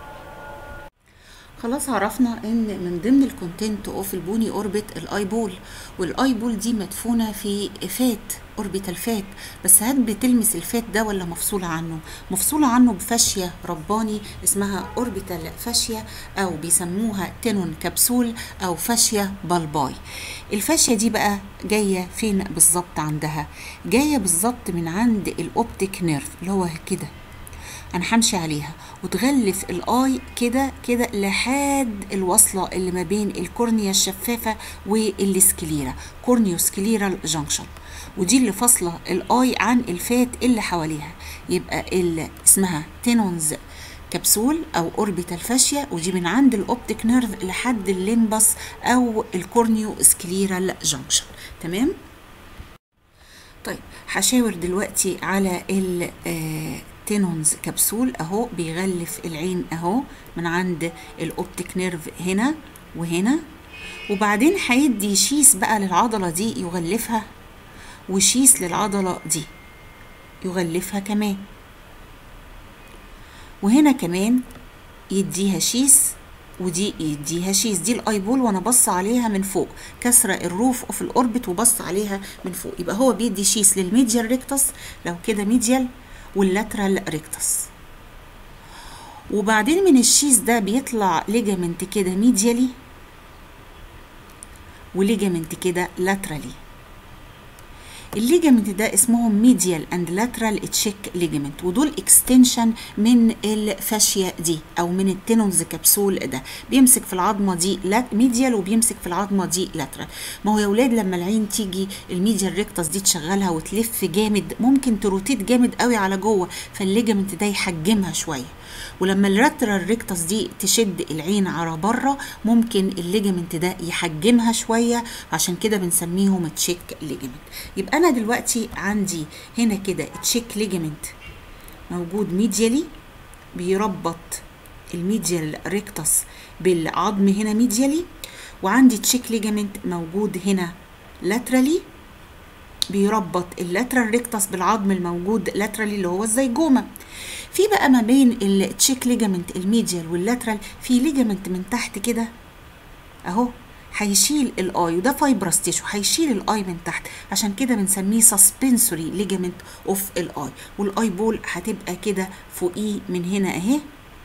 خلاص عرفنا ان من ضمن الكونتنت اوف البوني اوربت الاي بول والاي بول دي مدفونه في فات اوربيتال فات بس هل بتلمس الفات ده ولا مفصوله عنه مفصوله عنه بفاشيه رباني اسمها اوربيتال فاشيه او بيسموها تينون كبسول او فاشيه بالباي الفاشيه دي بقى جايه فين بالظبط عندها جايه بالظبط من عند الاوبتيك نيرف اللي هو كده انا همشي عليها وتغلف الاي كده كده لحد الوصله اللي ما بين الكورنيا الشفافه والسكليرا كورنيو سكليرال جانكشن ودي اللي فاصله الاي عن الفات اللي حواليها يبقى اللي اسمها تينونز كبسول او اوربيتال فاشيا ودي من عند الاوبتيك نيرف لحد الليمبس او الكورنيو سكليرال جانكشن تمام طيب هشاور دلوقتي على ال تينونز كبسول اهو بيغلف العين اهو من عند الاوبتيك نيرف هنا وهنا وبعدين هيدي شيس بقى للعضله دي يغلفها وشيس للعضله دي يغلفها كمان وهنا كمان يديها شيس ودي يديها شيس دي الايبول وانا بص عليها من فوق كسره الروف اوف الاوربت وبص عليها من فوق يبقى هو بيدي شيس للميديال ريكتس لو كده ميديال واللاترال ريكتس وبعدين من الشيس ده بيطلع ليجامنت كده ميديالي وليجامنت كده لاترالي الليجامنت ده اسمهم ميديال اند لاترال تشيك ليجامنت ودول اكستنشن من الفاشيا دي او من التينونز كبسول ده بيمسك في العظمه دي ميديال وبيمسك في العظمه دي لاترال ما هو يا ولاد لما العين تيجي الميديال ريكتس دي تشغلها وتلف جامد ممكن تروتيت جامد قوي على جوه فالليجامنت ده يحجمها شويه ولما اللاترال ريكتس دي تشد العين على بره ممكن الليجمنت ده يحجمها شويه عشان كده بنسميهم تشيك ليجمنت يبقى انا دلوقتي عندي هنا كده تشيك ليجمنت موجود ميديالي بيربط الميديال ريكتس بالعظم هنا ميديالي وعندي تشيك ليجمنت موجود هنا لاترالي بيربط اللاترال ريكتس بالعظم الموجود لاترالي اللي هو الزيجومه في بقى ما بين التشيك ليجامنت الميديال واللاترال في ليجامنت من تحت كده اهو هيشيل الاي وده فايبرس تيشو هيشيل الاي من تحت عشان كده بنسميه سسبنسوري ليجامنت اوف الاي والاي بول هتبقى كده فوقيه من هنا اهي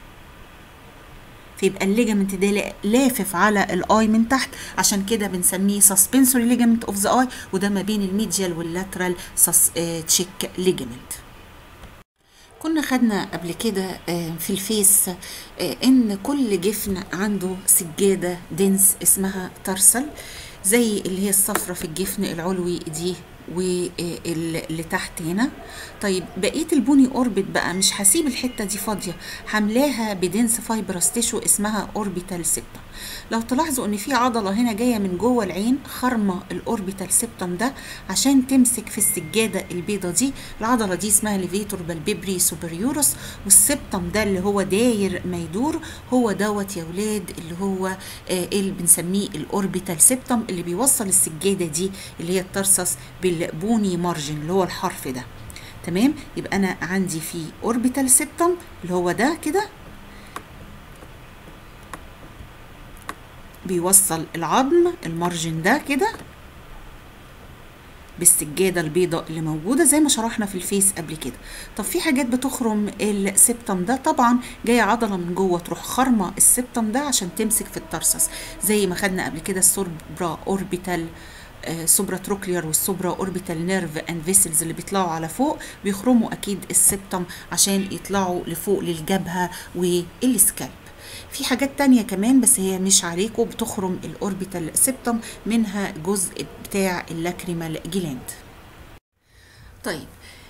فيبقى الليجامنت ده لافف على الاي من تحت عشان كده بنسميه سسبنسوري ليجامنت اوف ذا اي وده ما بين الميديال واللاترال تشيك ليجامنت كنا خدنا قبل كده في الفيس ان كل جفن عنده سجاده دنس اسمها ترسل زي اللي هي الصفرة في الجفن العلوي دي واللي تحت هنا طيب بقيه البوني اوربت بقى مش هسيب الحته دي فاضيه هملاها بدنس فايبرس تيشو اسمها اوربيتال سيبتم لو تلاحظوا ان في عضله هنا جايه من جوه العين خرمه الاوربيتال سيبتم ده عشان تمسك في السجاده البيضه دي العضله دي اسمها ليفيتور بالبيبري سوبريورس والسيبتم ده اللي هو داير ما يدور هو دوت يا ولاد اللي هو آه اللي بنسميه الاوربيتال سيبتم اللي بيوصل السجاده دي اللي هي الترسس بالبوني مارجن اللي هو الحرف ده تمام يبقى انا عندي في اوربيتال سيبتم اللي هو ده كده بيوصل العظم المارجن ده كده بالسجادة البيضاء اللي موجودة زي ما شرحنا في الفيس قبل كده طب في حاجات بتخرم السبتم ده طبعا جاية عضلة من جوه تروح خرمة السبتم ده عشان تمسك في الترسس زي ما خدنا قبل كده السوربرا اوربيتال سوبرا تروكلير والسوبرا اوربيتال نيرف اند فيسلز اللي بيطلعوا على فوق بيخرموا اكيد السبتم عشان يطلعوا لفوق للجبهه والسكالب في حاجات تانية كمان بس هي مش عليكم بتخرم الاوربيتال سبتم منها جزء بتاع اللاكريمال جلاند طيب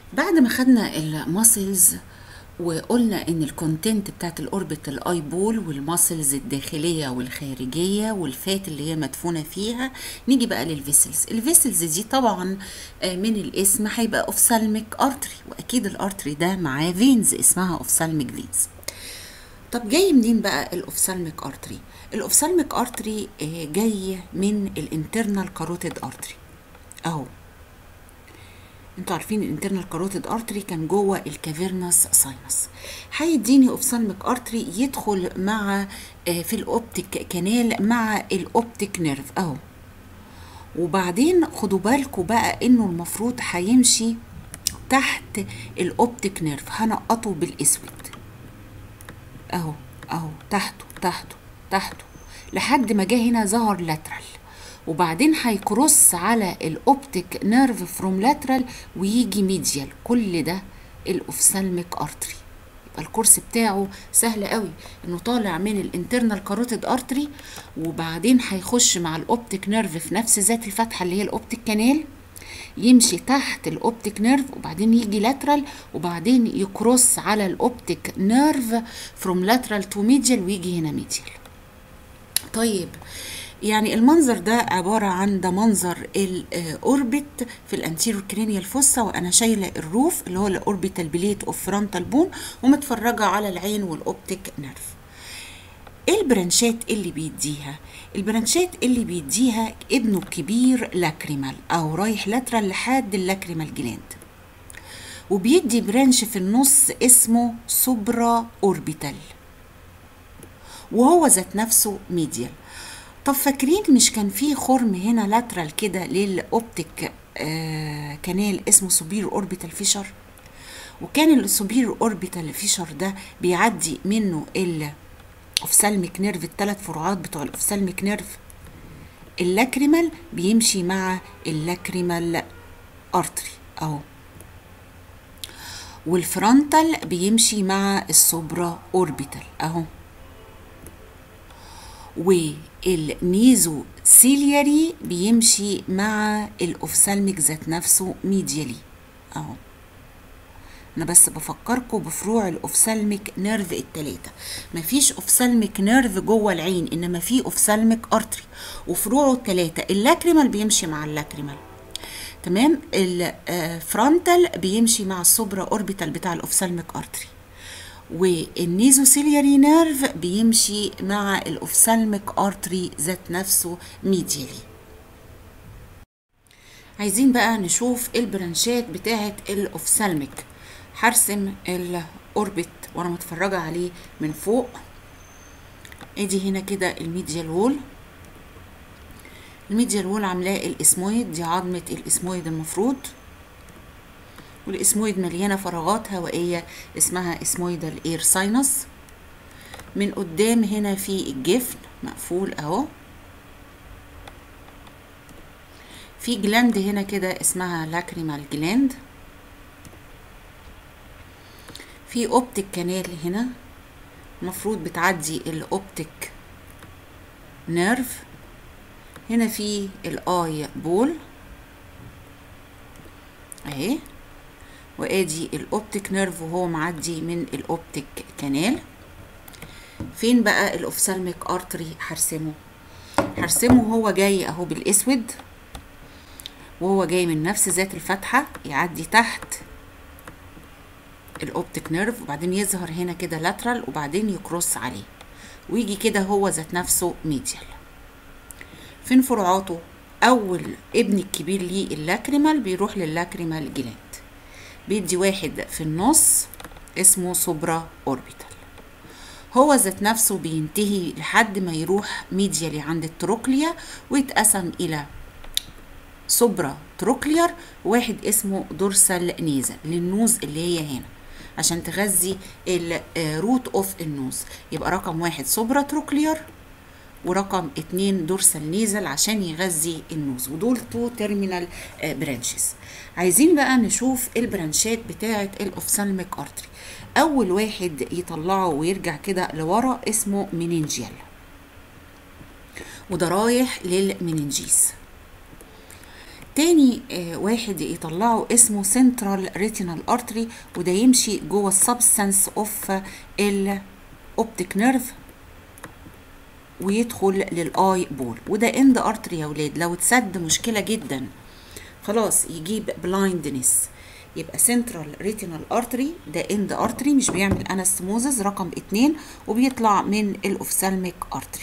بعد ما خدنا الماسلز وقلنا ان الكونتنت بتاعت الاوربت الاي بول والماسلز الداخليه والخارجيه والفات اللي هي مدفونه فيها نيجي بقى للفيسلز الفيسلز دي طبعا من الاسم هيبقى اوفسالميك ارتري واكيد الارتري ده معاه فينز اسمها اوفسالميك فينز طب جاي منين بقى الاوفسالميك ارتري الاوفسالميك ارتري جاي من الانترنال كاروتيد ارتري اهو انتوا عارفين الانترنال كاروتيد ارتري كان جوه الكافيرنس ساينس هيديني اوفسالميك ارتري يدخل مع في الاوبتيك كانال مع الاوبتيك نيرف اهو وبعدين خدوا بالكم بقى انه المفروض هيمشي تحت الاوبتيك نيرف هنقطه بالاسود اهو اهو تحته تحته تحته لحد ما جه هنا ظهر لاترال وبعدين هيكروس على الاوبتيك نيرف فروم لاترال ويجي ميديال كل ده الاوفسالميك ارتري يبقى الكورس بتاعه سهل قوي انه طالع من الانترنال كاروتيد ارتري وبعدين هيخش مع الاوبتيك نيرف في نفس ذات الفتحه اللي هي الاوبتيك كانال يمشي تحت الاوبتيك نيرف وبعدين يجي لاترال وبعدين يكروس على الاوبتيك نيرف فروم لاترال تو ميديال ويجي هنا ميديال طيب يعني المنظر ده عبارة عن ده منظر الأوربت في الانتيريور كرينيال فوسا وأنا شايلة الروف اللي هو الأوربيتال بليت أوف فرونتال بون ومتفرجة على العين والأوبتيك نيرف ايه البرانشات اللي بيديها البرانشات اللي بيديها ابنه الكبير لاكريمال او رايح لاترال لحد اللاكريمال جلاند وبيدي برانش في النص اسمه سوبرا اوربيتال وهو ذات نفسه ميديال طب فاكرين مش كان في خرم هنا لاترال كده للاوبتيك آه كانال اسمه سوبير اوربيتال فيشر وكان السوبير اوربيتال فيشر ده بيعدي منه ال اوفسالميك نيرف الثلاث فروعات بتوع الاوفسالميك نيرف اللاكريمال بيمشي مع اللاكريمال ارتري اهو والفرونتال بيمشي مع السوبرا اوربيتال اهو والنيزو سيلياري بيمشي مع الاوفسالميك ذات نفسه ميديالي اهو انا بس بفكركم بفروع الاوفسالميك نيرف التلاتة مفيش اوفسالميك نيرف جوه العين انما في اوفسالميك ارتري وفروعه التلاتة اللاكريمال بيمشي مع اللاكريمال تمام الفرونتال بيمشي مع السوبرا اوربيتال بتاع الاوفسالميك ارتري والنيزوسيلياري نيرف بيمشي مع الاوفسالميك ارتري ذات نفسه ميديالي عايزين بقى نشوف البرانشات بتاعه الاوفسالميك هرسم الاوربت وانا متفرجه عليه من فوق ادي هنا كده الميديال وول الميديال وول عاملاه الاسمويد دي عظمه الاسمويد المفروض والاسمويد مليانه فراغات هوائيه اسمها اسمويدال اير ساينس من قدام هنا في الجفن مقفول اهو في جلاند هنا كده اسمها لاكريمال جلاند في اوبتيك كانال هنا المفروض بتعدي الاوبتيك نيرف هنا في الاي بول اهي وادي الاوبتيك نيرف وهو معدي من الاوبتيك كانال فين بقى الاوفسالميك ارتري هرسمه هرسمه وهو جاي اهو بالاسود وهو جاي من نفس ذات الفتحه يعدي تحت الاوبتيك نيرف وبعدين يظهر هنا كده لاترال وبعدين يكروس عليه ويجي كده هو ذات نفسه ميديال فين فروعاته اول ابن الكبير ليه اللاكريمال بيروح للاكريمال جلاند بيدي واحد في النص اسمه سوبرا اوربيتال هو ذات نفسه بينتهي لحد ما يروح ميديالي عند التروكليا ويتقسم الى سوبرا تروكلير واحد اسمه دورسال نيزل للنوز اللي هي هنا عشان تغذي الروت اوف النوز يبقى رقم واحد سوبرا تروكلير ورقم اتنين دورسال نيزل عشان يغذي النوز ودول تو تيرمينال برانشز عايزين بقى نشوف البرانشات بتاعه الاوفسالميك ارتري اول واحد يطلعه ويرجع كده لورا اسمه مينينجيال وده رايح للمننجيس تاني آه واحد يطلعه اسمه سنترال ريتينال ارتري وده يمشي جوه السبستانس اوف الاوبتيك نيرف ويدخل للاي بول وده اند ارتري يا ولاد لو اتسد مشكله جدا خلاص يجيب بلايندنس يبقى سنترال ريتينال ارتري ده اند ارتري مش بيعمل انستموزز رقم اتنين وبيطلع من الاوفسالميك ارتري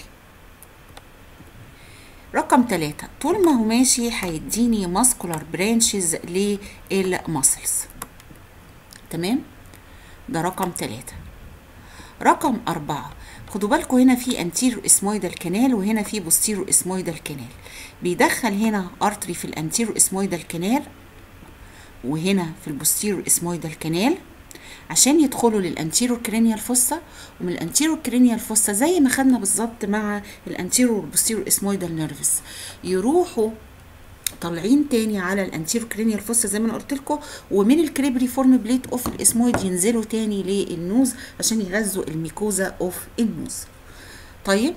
رقم ثلاثة طول ما هو ماشي هيديني ماسكولار برانشز للماسلز تمام ده رقم ثلاثة رقم أربعة خدوا بالكم هنا في انتيرو اسمويدال كانال وهنا في بوستيرو اسمويدال كانال بيدخل هنا ارتري في الانتيرو اسمويدال كانال وهنا في البوستيرو اسمويدال كانال عشان يدخلوا للانتيرو كرينيال فوسا ومن الانتيرو كرينيال فوسا زي ما خدنا بالظبط مع الانتيرو والبوستيرو اسمويدال نيرفس يروحوا طالعين تاني على الانتيرو كرينيال فوسا زي ما انا قلت لكم ومن الكريبري فورم بليت اوف الاسمويد ينزلوا تاني للنوز عشان يغذوا الميكوزا اوف النوز طيب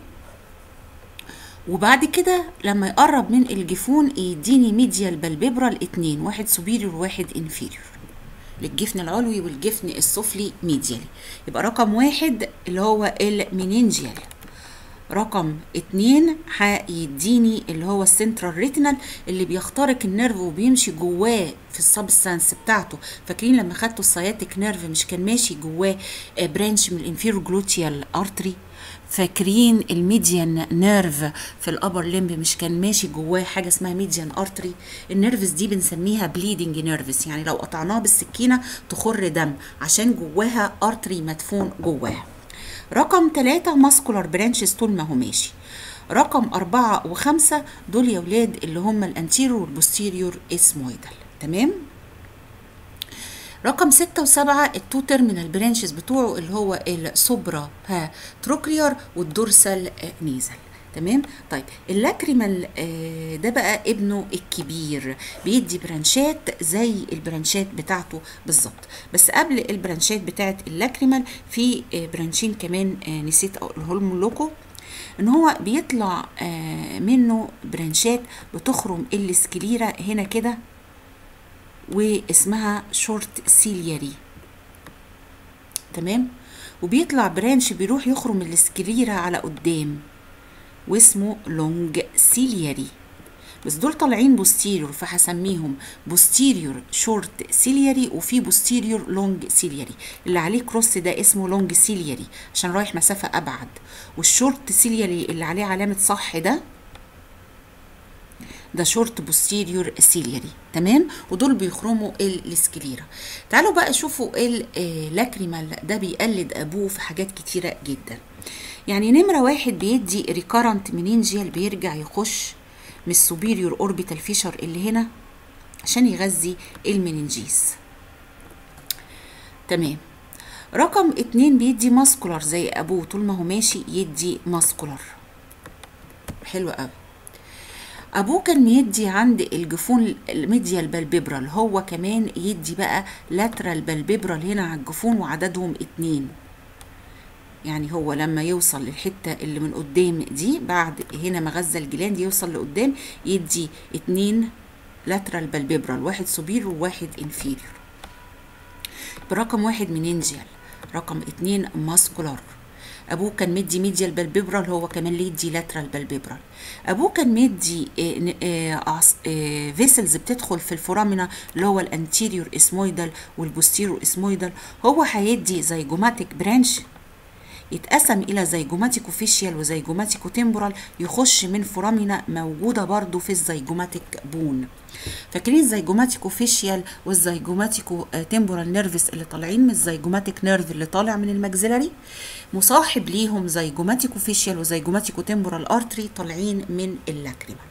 وبعد كده لما يقرب من الجفون يديني ميديال بالبيبرال اتنين واحد سوبيريور وواحد انفيريور للجفن العلوي والجفن السفلي ميديالي يبقى رقم واحد اللي هو المينينجيال رقم اتنين هيديني اللي هو السنترال ريتينال اللي بيخترق النيرف وبيمشي جواه في السبستانس بتاعته فاكرين لما خدتوا السياتيك نيرف مش كان ماشي جواه برانش من الانفيرو جلوتيال ارتري فاكرين الميديان نيرف في الابر ليمب مش كان ماشي جواه حاجه اسمها ميديان ارتري النيرفز دي بنسميها بليدنج نيرفز يعني لو قطعناها بالسكينه تخر دم عشان جواها ارتري مدفون جواها رقم ثلاثة ماسكولار برانشز طول ما هو ماشي رقم أربعة وخمسة دول يا ولاد اللي هم الانتيريور والبوستيريور اسمويدال تمام رقم ستة وسبعة التو تيرمينال برانشز بتوعه اللي هو السوبرا ها تروكليار والدورسال نيزل تمام طيب اللاكريمال آه ده بقى ابنه الكبير بيدي برانشات زي البرانشات بتاعته بالظبط بس قبل البرانشات بتاعت اللاكريمال في آه برانشين كمان آه نسيت اقولهم لكم ان هو بيطلع منه برانشات بتخرم السكليرا هنا كده واسمها شورت سيلياري تمام وبيطلع برانش بيروح يخرم السكليرا على قدام واسمه لونج سيلياري بس دول طالعين بوستيريور فهسميهم بوستيريور شورت سيلياري وفي بوستيريور لونج سيلياري اللي عليه كروس ده اسمه لونج سيلياري عشان رايح مسافة أبعد والشورت سيلياري اللي عليه علامة صح ده ده شورت بوستيريور سيلياري تمام ودول بيخرموا السكليرا تعالوا بقى شوفوا اللاكريمال ده بيقلد ابوه في حاجات كتيره جدا يعني نمرة واحد بيدي ريكارنت منينجيال بيرجع يخش من السوبيريور اوربيتال فيشر اللي هنا عشان يغذي المننجيز تمام رقم اتنين بيدي ماسكولار زي ابوه طول ما هو ماشي يدي ماسكولار حلو قوي ابوه كان بيدي عند الجفون الميديال بالبيبرال هو كمان يدي بقى لاترال بالبيبرال هنا على الجفون وعددهم اتنين يعني هو لما يوصل للحتة اللي من قدام دي بعد هنا مغذى الجلاند يوصل لقدام يدي اتنين لاترال بالبيبرال واحد سوبير وواحد انفيريور برقم واحد منينجيال رقم اتنين ماسكولار ابوه كان مدي ميديال بالبيبرال هو كمان ليه يدي لاترال بالبيبرال ابوه كان مدي فيسلز بتدخل في الفورامينا اللي هو الانتيريور اسمويدال والبوستيريور اسمويدال هو هيدي زيجوماتيك برانش يتقسم الى زيجوماتيكو فيشيال وزيجوماتيكو تمبورال يخش من فورامينا موجوده برضو في الزيجوماتيك بون فاكرين الزيجوماتيكو فيشيال والزيجوماتيكو تمبورال نيرفس اللي طالعين من الزيجوماتيك نيرف اللي طالع من المجزلري مصاحب ليهم زيجوماتيكو فيشيال وزيجوماتيكو تمبورال ارتري طالعين من اللاكريما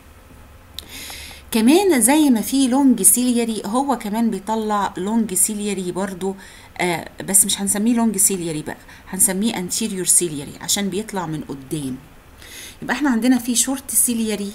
كمان زي ما في لونج سيلياري هو كمان بيطلع لونج سيلياري برضو آه بس مش هنسميه لونج سيلياري بقى هنسميه انتيريور سيلياري عشان بيطلع من قدام يبقى احنا عندنا في شورت سيلياري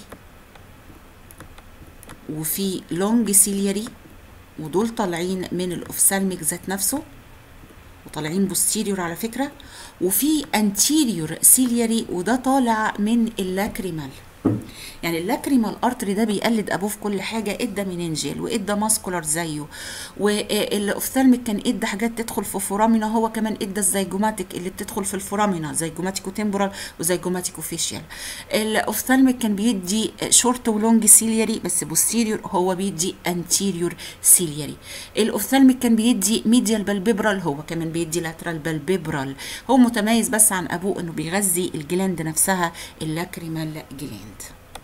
وفي لونج سيلياري ودول طالعين من الاوفسالميك ذات نفسه وطالعين بوستيريور على فكره وفي انتيريور سيلياري وده طالع من اللاكريمال يعني اللاكريمال ارتري ده بيقلد ابوه في كل حاجه ادى مينينجيال وادى ماسكولار زيه والاوفثالميك كان ادى حاجات تدخل في فورامينا هو كمان ادى الزيجوماتيك اللي بتدخل في الفورامينا زيجوماتيكو تمبورال وزيجوماتيكو فيشيال الاوفثالميك كان بيدي شورت ولونج سيلياري بس بوستيريور هو بيدي انتيريور سيلياري الاوفثالميك كان بيدي ميديال بالبيبرال هو كمان بيدي لاترال بالبيبرال هو متميز بس عن ابوه انه بيغذي الجلاند نفسها اللاكريمال جلاند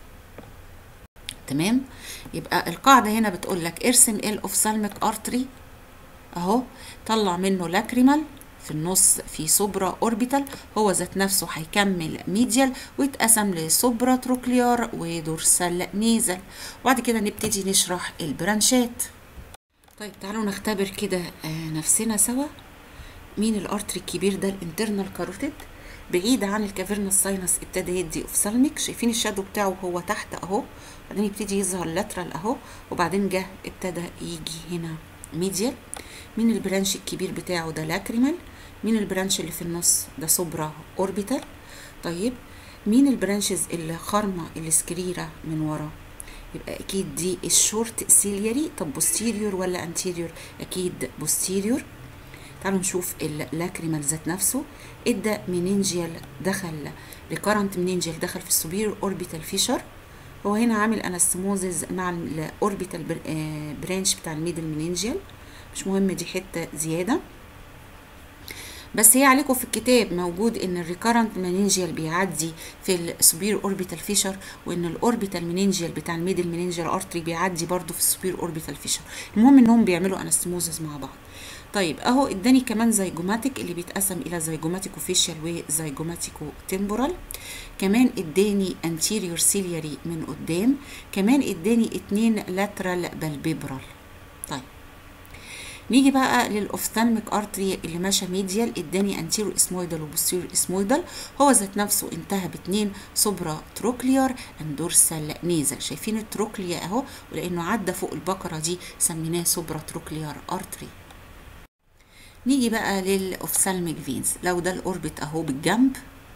تمام يبقى القاعدة هنا بتقول لك ارسم الاوفثالميك ارتري اهو طلع منه لاكريمال في النص في سوبرا اوربيتال هو ذات نفسه هيكمل ميديال ويتقسم لسوبرا تروكليار ودورسال نيزل وبعد كده نبتدي نشرح البرانشات طيب تعالوا نختبر كده نفسنا سوا مين الارتري الكبير ده الانترنال كاروتيد بعيد عن الكافيرنا ساينس ابتدى يدي اوفثالميك شايفين الشادو بتاعه هو تحت اهو بعدين يبتدي يظهر لاترال اهو وبعدين جه ابتدى يجي هنا ميديال مين البرانش الكبير بتاعه ده لاكريمال مين البرانش اللي في النص ده سوبرا اوربيتال طيب مين البرانشز اللي خارمه السكريره من ورا يبقى اكيد دي الشورت سيلياري طب بوستيريور ولا انتيريور اكيد بوستيريور تعالوا نشوف اللاكريمال ذات نفسه ادى مينينجيال دخل ريكارنت مينينجيال دخل في السوبيريور اوربيتال فيشر هو هنا عامل انستموزز مع الاوربيتال برانش بتاع الميدل مينينجيال مش مهم دي حته زياده بس هي عليكم في الكتاب موجود ان الريكارنت مينينجيال بيعدي في السوبير اوربيتال فيشر وان الاوربيتال مينينجيال بتاع الميدل مينينجيال ارتري بيعدي برضو في السوبير اوربيتال فيشر المهم انهم بيعملوا انستموزز مع بعض طيب اهو اداني كمان زيجوماتيك اللي بيتقسم الى زيجوماتيكو فيشيال وزيجوماتيكو تمبورال كمان اداني انتيريور سيلياري من قدام كمان اداني اتنين لاترال بالبيبرال طيب نيجي بقى للاوفثالميك ارتري اللي ماشى ميديال اداني انتيريور اسمويدال وبوستيريور اسمويدال هو ذات نفسه انتهى باتنين سوبرا تروكليار اندورسال نيزل شايفين التروكليا اهو ولانه عدى فوق البقره دي سميناه سوبرا تروكليار ارتري نيجي بقى للاوفثالميك فينز لو ده الاوربت اهو بالجنب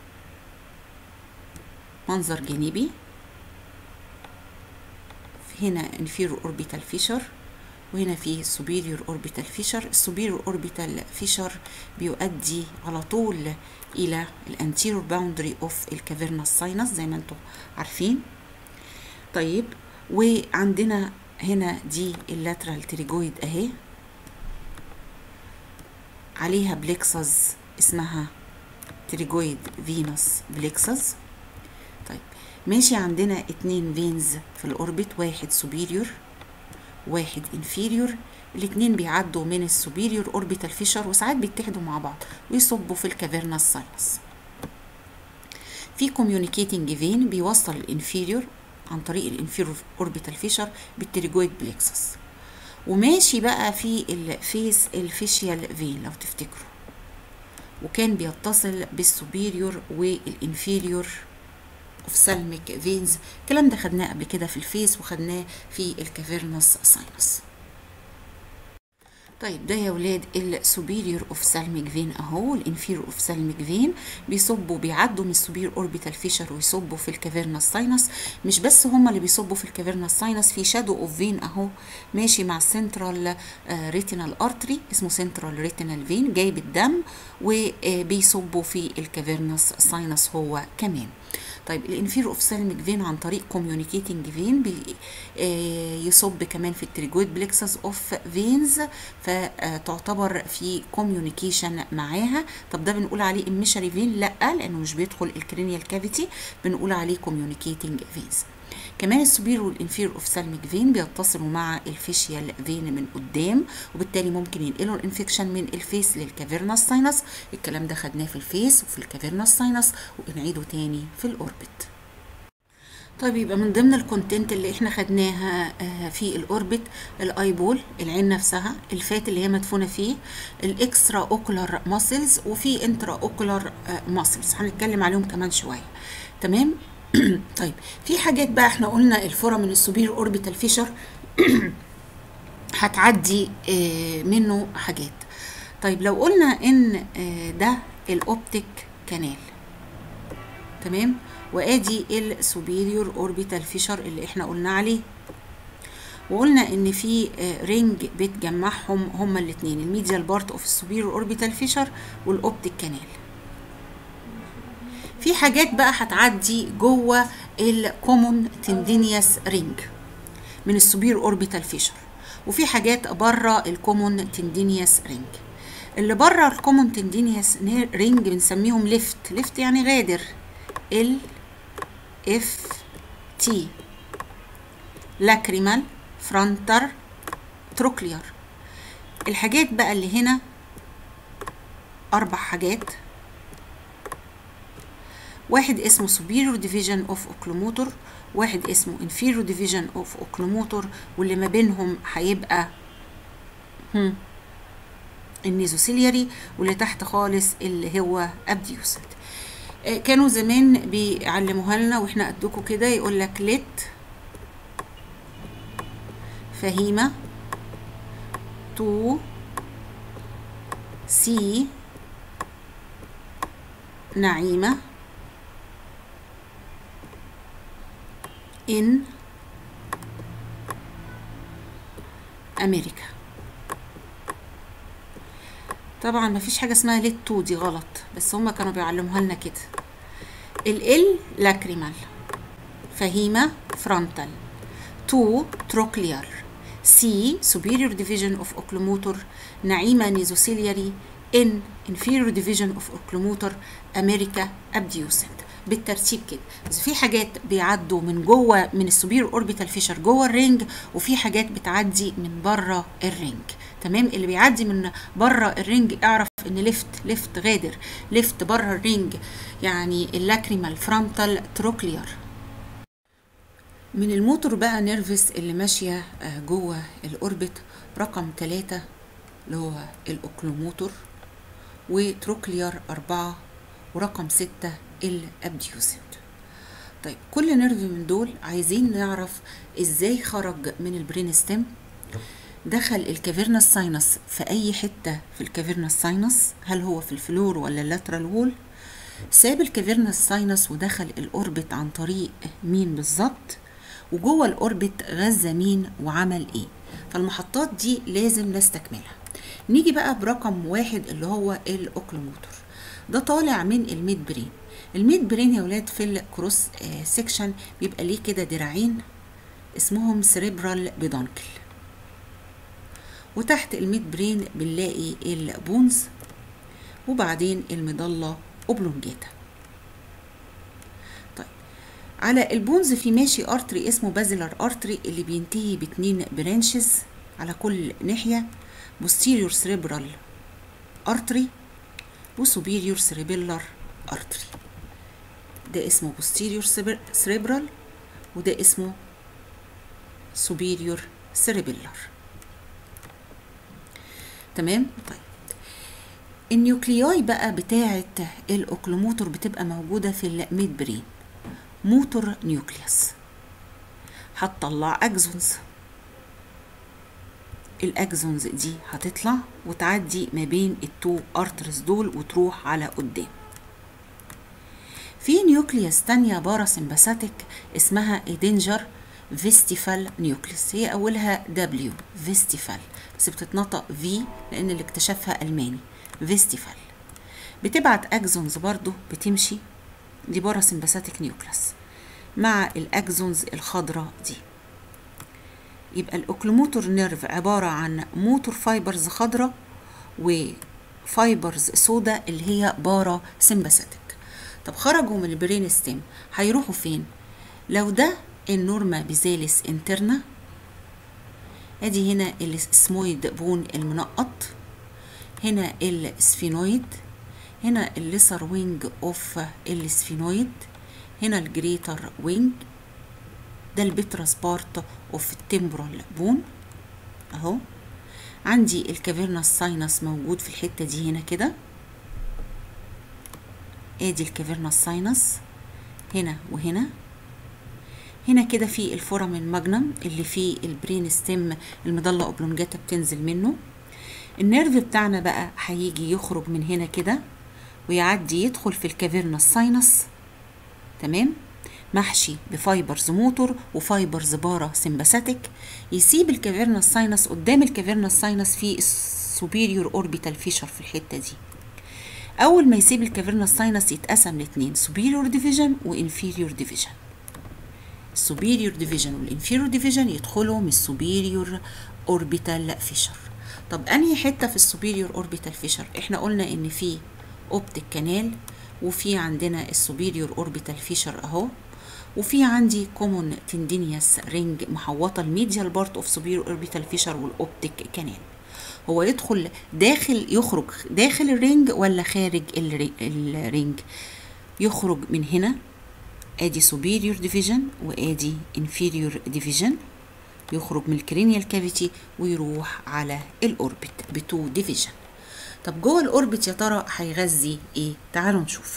منظر جانبي هنا inferior orbital fissure وهنا في superior orbital fissure السوبيريور orbital fissure بيؤدي على طول الى الانتيريور باوندري اوف الكافيرنا ساينس زي ما انتم عارفين طيب وعندنا هنا دي اللاترال تريجويد اهي عليها بليكسز اسمها تريجويد فينوس بليكسز طيب ماشي عندنا اتنين فينز في الاوربت واحد سوبيريور واحد انفيريور الاتنين بيعدوا من السوبيريور اوربيتال فيشر وساعات بيتحدوا مع بعض ويصبوا في الكافيرنا ساينس في كوميونيكيتنج فين بيوصل الانفيريور عن طريق الانفيريور اوربيتال فيشر بالتريجويد بليكسس وماشي بقى في الفيس الفيشيال فين لو تفتكروا وكان بيتصل بالسوبيريور والانفيريور اوفثالميك فينز الكلام ده خدناه قبل كده في الفيس وخدناه في الكافيرنس ساينس طيب ده يا ولاد السوبيريور اوفثالميك فين اهو الانفيريور اوفثالميك فين بيصبوا بيعدوا من السوبير اوربيتال فيشر ويصبوا في الكافيرنس ساينس مش بس هم اللي بيصبوا في الكافيرنس ساينس في شادو اوف فين اهو ماشي مع السنترال ريتينال ارتري اسمه سنترال ريتينال فين جايب الدم وبيصبوا في الكافيرنس ساينس هو كمان طيب الانفيرو اوفثالميك فين عن طريق كوميونيكيتنج فين بي آه يصب كمان في التريجويد بلكسس اوف فينز فتعتبر في كوميونيكيشن معاها طب ده بنقول عليه اميشري فين لا لانه مش بيدخل الكرينيال كافيتي بنقول عليه كوميونيكيتنج فينز كمان السوبير والانفير اوفثالميك فين بيتصلوا مع الفيشيال فين من قدام وبالتالي ممكن ينقلوا الانفكشن من الفيس للكافيرنس ساينس الكلام ده خدناه في الفيس وفي الكافيرنس ساينس وبنعيده تاني في الاوربت طيب يبقى من ضمن الكونتنت اللي احنا خدناها في الاوربت الايبول العين نفسها الفات اللي هي مدفونه فيه الاكسترا اوكولار ماسلز وفي انترا اوكولار ماسلز هنتكلم عليهم كمان شويه تمام طيب في حاجات بقى احنا قلنا الفورة من السوبير اوربيتال فيشر هتعدي اه منه حاجات طيب لو قلنا ان اه ده الاوبتيك كانال تمام وادي السوبيريور اوربيتال فيشر اللي احنا قلنا عليه وقلنا ان في رينج بتجمعهم هما الاثنين الميديال بارت اوف السوبيريور اوربيتال فيشر والاوبتيك كانال في حاجات بقى هتعدي جوه الكومون تندينيوس رينج من السوبير اوربيتال فيشر وفي حاجات بره الكومون تندينيوس رينج اللي بره الكومون تندينيوس رينج بنسميهم ليفت ليفت يعني غادر ال اف تي لاكريمال فرونتر تروكلير الحاجات بقى اللي هنا اربع حاجات واحد اسمه superior division of oculomotor واحد اسمه inferior division of oculomotor واللي ما بينهم هيبقى هم النيزوسيلياري واللي تحت خالص اللي هو ابديوسد كانوا زمان بيعلموها لنا واحنا قدكم كده يقول لك لت فهيمة تو سي نعيمة in أمريكا طبعا مفيش حاجة اسمها ليت تو دي غلط بس هما كانوا بيعلموها لنا كده ال لاكريمال فهيمة فرونتال تو تروكليار سي superior division of oculomotor نعيمة نيزوسيلياري ان inferior division of oculomotor أمريكا abducent بالترتيب كده بس في حاجات بيعدوا من جوه من السوبير اوربيتال فيشر جوه الرينج وفي حاجات بتعدي من بره الرينج تمام اللي بيعدي من بره الرينج اعرف ان ليفت ليفت غادر ليفت بره الرينج يعني اللاكريمال فرونتال تروكلير من الموتور بقى نيرفس اللي ماشيه جوه الاوربت رقم ثلاثة اللي هو الاوكلوموتور وتروكلير أربعة ورقم ستة الابديوسنت طيب كل نيرف من دول عايزين نعرف ازاي خرج من البرين ستيم دخل الكافيرنس ساينس في اي حته في الكافيرنس ساينس هل هو في الفلور ولا اللاترال وول ساب الكافيرنس ساينس ودخل الاوربت عن طريق مين بالظبط وجوه الاوربت غذى مين وعمل ايه فالمحطات دي لازم نستكملها نيجي بقى برقم واحد اللي هو الاوكلوموتور ده طالع من الميد برين الميد برين يا ولاد في الكروس آه سيكشن بيبقى ليه كده دراعين اسمهم سريبرال بيدونكل وتحت الميد برين بنلاقي البونز وبعدين المضلة اوبلونجاتا طيب على البونز في ماشي ارتري اسمه بازلر ارتري اللي بينتهي باتنين برانشز على كل ناحية posterior cerebral artery وسوبيريور cerebellar artery ده اسمه posterior cerebral وده اسمه superior cerebellar تمام طيب النيوكلياي بقى بتاعة الأوكلوموتور بتبقى موجودة في الميد برين موتور نيوكليوس هتطلع أكزونز الأكزونز دي هتطلع وتعدي ما بين التو أرترز دول وتروح على قدام في نيوكليوس تانية باراسمباثيك اسمها إيدنجر فيستيفال نيوكليس هي أولها دبليو فيستيفال بس بتتنطق في لأن اللي اكتشفها ألماني فيستيفال بتبعت أكزونز برضو بتمشي دي باراسمباثيك نيوكليس مع الأكزونز الخضراء دي يبقى الأوكلوموتور نيرف عبارة عن موتور فايبرز خضراء وفايبرز سودا اللي هي بارا سمباثيك طب خرجوا من البرين ستيم هيروحوا فين لو ده النورما بيزالس انترنا ادي هنا السمويد بون المنقط هنا السفينويد هنا الليسر وينج اوف السفينويد هنا الجريتر وينج ده البترس بارت اوف التمبرال بون اهو عندي الكافيرنس ساينس موجود في الحته دي هنا كده ادي الكافيرنس ساينس هنا وهنا هنا كده في الفورامين ماجنم اللي فيه البرين ستيم المضلة اوبلونجاتا بتنزل منه النيرف بتاعنا بقى هيجي يخرج من هنا كده ويعدي يدخل في الكافيرنس ساينس تمام محشي بفايبرز موتور وفايبرز بارا سمباثيك يسيب الكافيرنا ساينس قدام الكافيرنا ساينس في السوبيريور اوربيتال فيشر في الحته دي اول ما يسيب الكافيرنا ساينس يتقسم لاتنين سوبيريور ديفيجن وانفيريور ديفيجن السوبيريور ديفيجن والانفيريور ديفيجن يدخلوا من السوبيريور اوربيتال فيشر طب انهي حته في السوبيريور اوربيتال فيشر احنا قلنا ان في اوبتيك كانال وفي عندنا السوبيريور اوربيتال فيشر اهو وفي عندي كومون تندينيوس رينج محوطه الميديال بارت اوف سوبيريور اوربيتال فيشر والاوبتيك كانال هو يدخل داخل يخرج داخل الرينج ولا خارج الرينج يخرج من هنا ادي superior division وادي inferior division يخرج من الكرينيال كافيتي ويروح على الاوربت بتو ديفيجن طب جوه الاوربت يا ترى هيغذي ايه تعالوا نشوف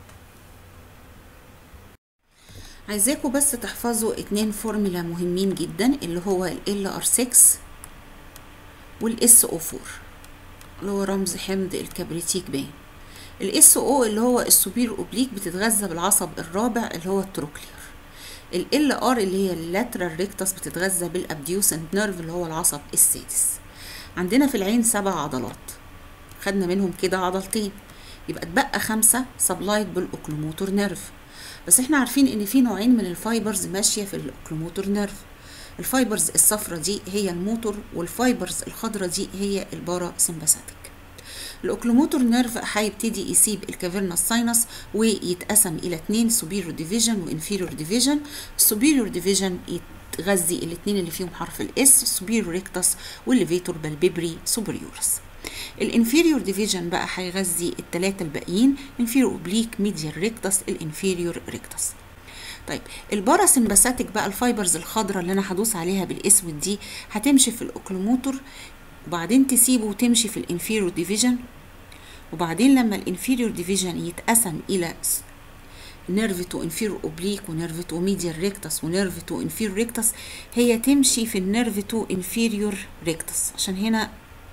عايزاكم بس تحفظوا اتنين فورمولا مهمين جدا اللي هو ال LR6 والاس او 4 اللي هو رمز حمض الكبريتيك باين الاس او اللي هو السوبير اوبليك بتتغذى بالعصب الرابع اللي هو التروكلير ال ار اللي هي اللاترال ريكتس بتتغذى بالابديوسنت نيرف اللي هو العصب السادس عندنا في العين سبع عضلات خدنا منهم كده عضلتين يبقى اتبقى خمسة سبلايد بالاوكلوموتور نيرف بس احنا عارفين ان في نوعين من الفايبرز ماشية في الاوكلوموتور نيرف الفايبرز الصفرة دي هي الموتور والفايبرز الخضرة دي هي البارا سمباثيك الاوكلوموتور نيرف هيبتدي يسيب الكافيرنا ساينس ويتقسم الى اتنين سوبيريور ديفيجن وانفيريور ديفيجن السوبيريور ديفيجن يتغذي الاتنين اللي فيهم حرف الاس سوبيريور ريكتس والليفيتور بالبيبري سوبريورس الانفيريور ديفيجن بقى هيغذي التلاتة الباقيين انفيريور اوبليك ميديال ريكتس الانفيريور ريكتس طيب الباراسمباثيك بقى الفايبرز الخضراء اللي انا هدوس عليها بالاسود دي هتمشي في الاوكلوموتور وبعدين تسيبه وتمشي في الانفيريور ديفيجن وبعدين لما الانفيريور ديفيجن يتقسم الى نيرف تو انفيريور اوبليك ونيرف تو ميديال ريكتس ونيرف تو انفيريور ريكتس هي تمشي في النيرف تو انفيريور ريكتس عشان هنا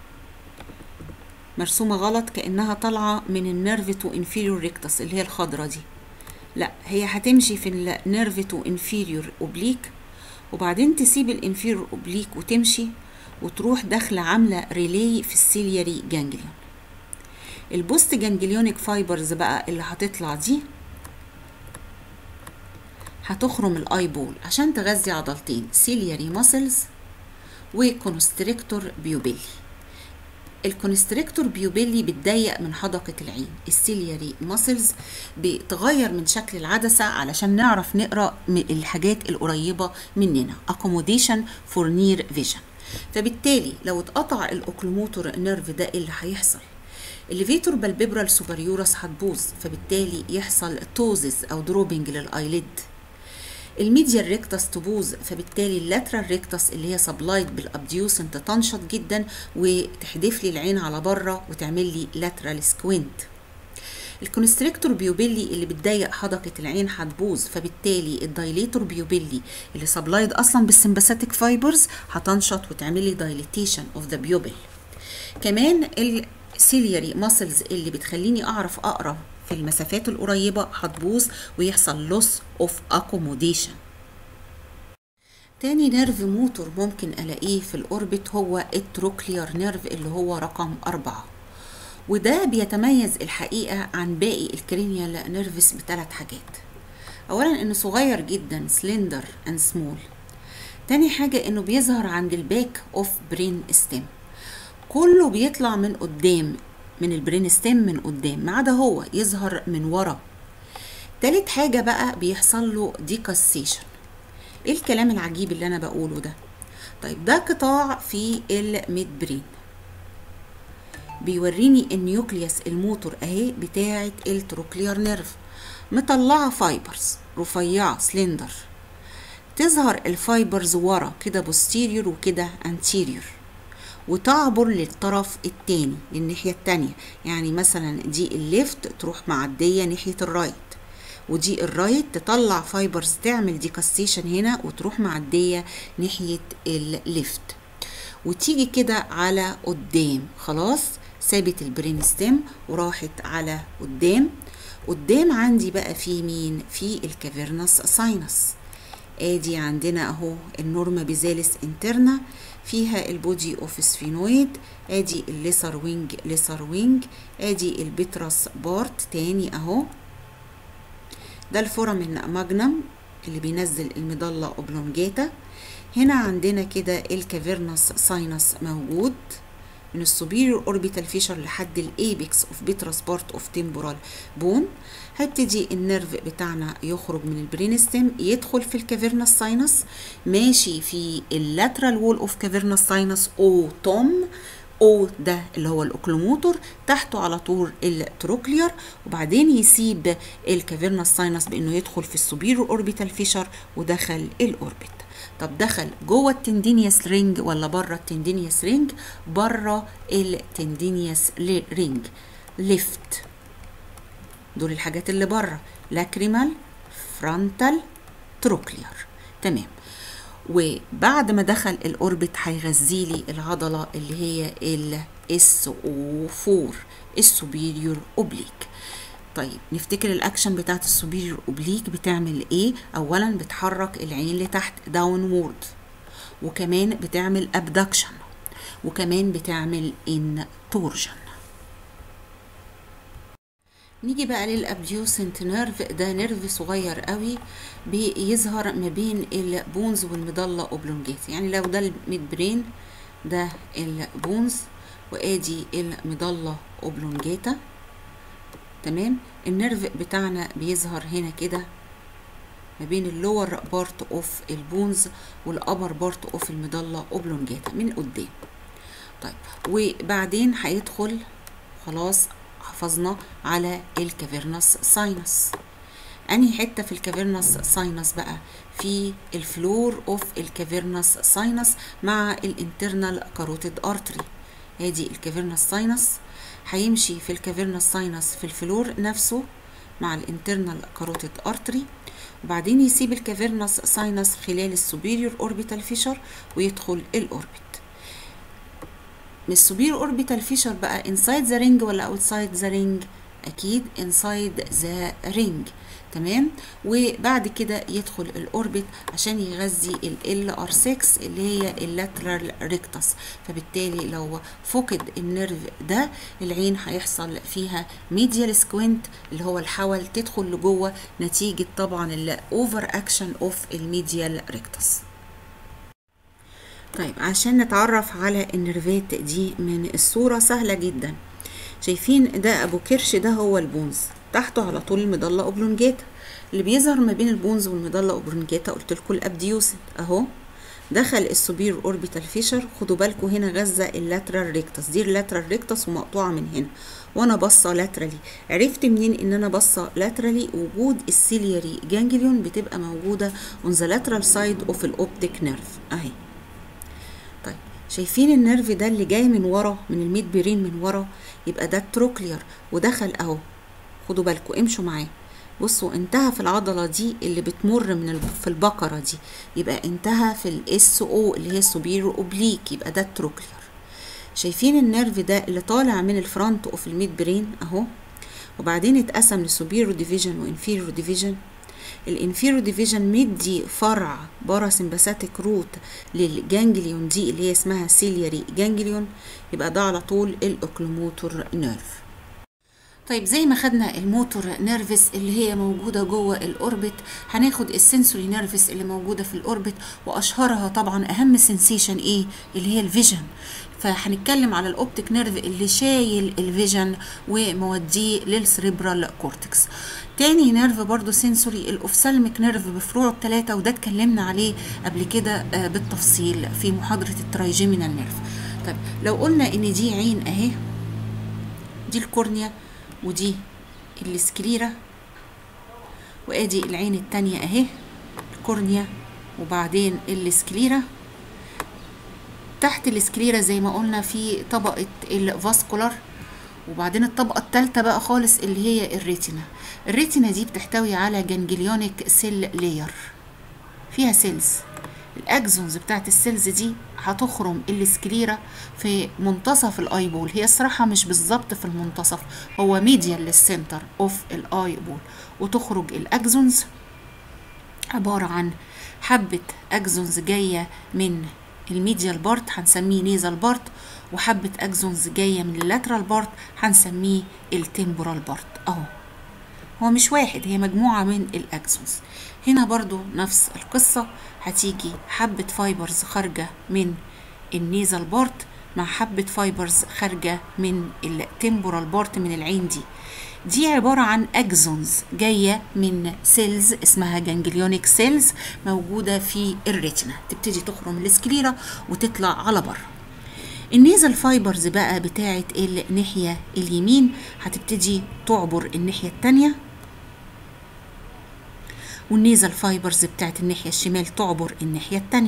مرسومة غلط كأنها طالعة من النيرف تو انفيريور ريكتس اللي هي الخضرة دي لا هي هتمشي في النيرف تو انفيريور اوبليك وبعدين تسيب الانفيريور اوبليك وتمشي وتروح داخلة عاملة ريلي في السيلياري جانجليون البوست جانجليونيك فايبرز بقى اللي هتطلع دي هتخرم الاي بول عشان تغذي عضلتين سيلياري ماسلز وكونستريكتور بيوبيلي الكونستريكتور بيوبيلي بتضيق من حدقة العين السيلياري ماسلز بتغير من شكل العدسة علشان نعرف نقرأ الحاجات القريبة مننا accommodation for near vision فبالتالي لو اتقطع الاوكلوموتور نيرف ده ايه اللي هيحصل الليفيتور بالبيبرال سوبريورس هتبوظ فبالتالي يحصل توزز او دروبنج للايليد الميديال ريكتس تبوظ فبالتالي اللاترال ريكتس اللي هي سبلايد بالابديوسنت تنشط جدا وتحدف لي العين على بره وتعمل لي لاترال سكوينت الكونستريكتور بيوبيلي اللي بتضيق حدقة العين هتبوظ فبالتالي الدايليتور بيوبيلي اللي سبلايد اصلا بالسمباثيك فايبرز هتنشط وتعمل لي دايليتيشن اوف ذا بيوبل كمان السيلياري ماسلز اللي بتخليني اعرف اقرا في المسافات القريبة هتبوظ ويحصل لوس اوف اكوموديشن تاني نيرف موتور ممكن الاقيه في الاوربت هو التروكليار نيرف اللي هو رقم أربعة وده بيتميز الحقيقة عن باقي الكرينيال نيرفس بثلاث حاجات أولا إنه صغير جدا سلندر أند سمول تاني حاجة إنه بيظهر عند الباك أوف برين ستيم كله بيطلع من قدام من البرين ستيم من قدام ما عدا هو يظهر من ورا تالت حاجة بقى بيحصل له ديكاسيشن ايه الكلام العجيب اللي انا بقوله ده طيب ده قطاع في الميد برين بيوريني النيوكليوس الموتور اهي بتاعه التروكليار نيرف مطلعه فايبرز رفيعه سلندر تظهر الفايبرز ورا كده بوستيريور وكده انتيريور وتعبر للطرف التاني للناحية التانية يعني مثلا دي الليفت تروح معدية ناحية الرايت ودي الرايت تطلع فايبرز تعمل ديكاستيشن هنا وتروح معدية ناحية الليفت وتيجي كده على قدام خلاص سابت البرين ستيم وراحت على قدام قدام عندي بقى في مين في الكافيرنس ساينس ادي عندنا اهو النورما بيزالس انترنا فيها البودي اوف سفينويد ادي الليسر وينج ليسر وينج ادي البترس بارت تاني اهو ده الفورامين ماجنم اللي بينزل المضلة اوبلونجاتا هنا عندنا كده الكافيرنس ساينس موجود من السوبيريور اوربيتال فيشر لحد الايبكس اوف بيترس بارت اوف تمبورال بون هيبتدي النيرف بتاعنا يخرج من البرين ستيم يدخل في الكافيرنس ساينس ماشي في اللاترال وول اوف كافيرنس ساينس او توم او ده اللي هو الاوكلوموتور تحته على طول التروكلير وبعدين يسيب الكافيرنس ساينس بانه يدخل في السوبيريور اوربيتال فيشر ودخل الاوربت طب دخل جوه التندينيوس رينج ولا بره التندينيوس رينج بره التندينيوس رينج ليفت دول الحاجات اللي بره لاكريمال فرونتال تروكلير تمام وبعد ما دخل الاوربت هيغذيلي العضله اللي هي الاس او 4 السوبيريور اوبليك طيب نفتكر الاكشن بتاعت السوبيريور اوبليك بتعمل ايه اولا بتحرك العين لتحت داون وورد وكمان بتعمل ابدكشن وكمان بتعمل ان تورجن نيجي بقى للابديوسنت نيرف ده نيرف صغير قوي بيظهر ما بين البونز والمضله اوبلونجيت يعني لو ده الميد برين ده البونز وادي المضله اوبلونجيتا تمام النيرف بتاعنا بيظهر هنا كده ما بين اللور بارت اوف البونز والابر بارت اوف المضله اوبلونجاتا من قدام طيب وبعدين هيدخل خلاص حفظنا على الكافيرنس ساينس انهي حته في الكافيرنس ساينس بقى في الفلور اوف الكافيرنس ساينس مع الانترنال كاروتيد ارتري ادي الكافيرنس ساينس هيمشي في الكافيرنس ساينس في الفلور نفسه مع الانترنال كاروتيد ارتري وبعدين يسيب الكافيرنس ساينس خلال السوبيريور اوربيتال فيشر ويدخل الاوربت من السوبيريور اوربيتال فيشر بقى انسايد ذا رينج ولا اوتسايد ذا رينج اكيد انسايد ذا رينج تمام وبعد كده يدخل الاوربت عشان يغذي ال ار 6 اللي هي اللاترال ريكتس فبالتالي لو فقد النيرف ده العين هيحصل فيها ميديال سكوينت اللي هو الحول تدخل لجوه نتيجه طبعا الاوفر اكشن اوف الميديال ريكتس طيب عشان نتعرف على النيرفات دي من الصوره سهله جدا شايفين ده ابو كرش ده هو البونز تحته على طول المضله اوبلونجاتا اللي بيظهر ما بين البونز والمضله اوبلونجاتا قلت لكم الابديوسن اهو دخل السوبير اوربيتال فيشر خدوا بالكم هنا غزه اللاترال ريكتس دي اللاترال ريكتس ومقطوعه من هنا وانا باصه لاترالي عرفت منين ان انا باصه لاترالي وجود السيلياري جانجليون بتبقى موجوده اون ذا لاترال سايد اوف الاوبتيك نيرف اهي طيب شايفين النيرف ده اللي جاي من ورا من الميد برين من ورا يبقى ده التروكلير ودخل اهو خدوا بالكم امشوا معاه بصوا انتهى في العضله دي اللي بتمر من في البقره دي يبقى انتهى في الاس او اللي هي السوبيرو اوبليك يبقى ده التروكلير شايفين النيرف ده اللي طالع من الفرونت اوف الميد برين اهو وبعدين اتقسم لسوبيرو ديفيجن وانفيرو ديفيجن الانفيرو ديفيجن مدي فرع باراسمباثيك روت للجانجليون دي اللي هي اسمها سيلياري جانجليون يبقى ده على طول الاوكلوموتور نيرف طيب زي ما خدنا الموتور نيرفس اللي هي موجوده جوه الاوربت هناخد السنسوري نيرفس اللي موجوده في الاوربت واشهرها طبعا اهم سنسيشن ايه اللي هي الفيجن فهنتكلم على الاوبتيك نيرف اللي شايل الفيجن وموديه للسريبرال كورتكس تاني نيرف برضو سنسوري الاوفسالميك نيرف بفروعه الثلاثه وده اتكلمنا عليه قبل كده بالتفصيل في محاضره الترايجيمينال نيرف طيب لو قلنا ان دي عين اهي دي الكورنيا ودي السكليرا وادي العين التانية اهي الكورنيا وبعدين السكليرا تحت السكليرا زي ما قلنا في طبقة الفاسكولار وبعدين الطبقة التالتة بقى خالص اللي هي الريتنا الريتنا دي بتحتوي على جنجليونيك سيل لاير فيها سيلز الاكزونز بتاعت السيلز دي هتخرم السكليرا في منتصف الاي بول هي الصراحه مش بالظبط في المنتصف هو ميديال للسنتر اوف الاي بول وتخرج الاكزونز عباره عن حبه اكزونز جايه من الميديال بارت هنسميه نيزال بارت وحبه اكزونز جايه من اللاترال بارت هنسميه التمبورال بارت اهو هو مش واحد هي مجموعة من الأكسونز هنا برضو نفس القصة هتيجي حبة فايبرز خارجة من النيزال بارت مع حبة فايبرز خارجة من التمبورال بارت من العين دي دي عبارة عن اكزونز جاية من سيلز اسمها جانجليونيك سيلز موجودة في الريتنا تبتدي تخرم السكليرا وتطلع على بره النيزل فايبرز بقى بتاعة الناحية اليمين هتبتدي تعبر الناحية التانية والنيزل فايبرز بتاعت الناحية الشمال تعبر الناحية التانية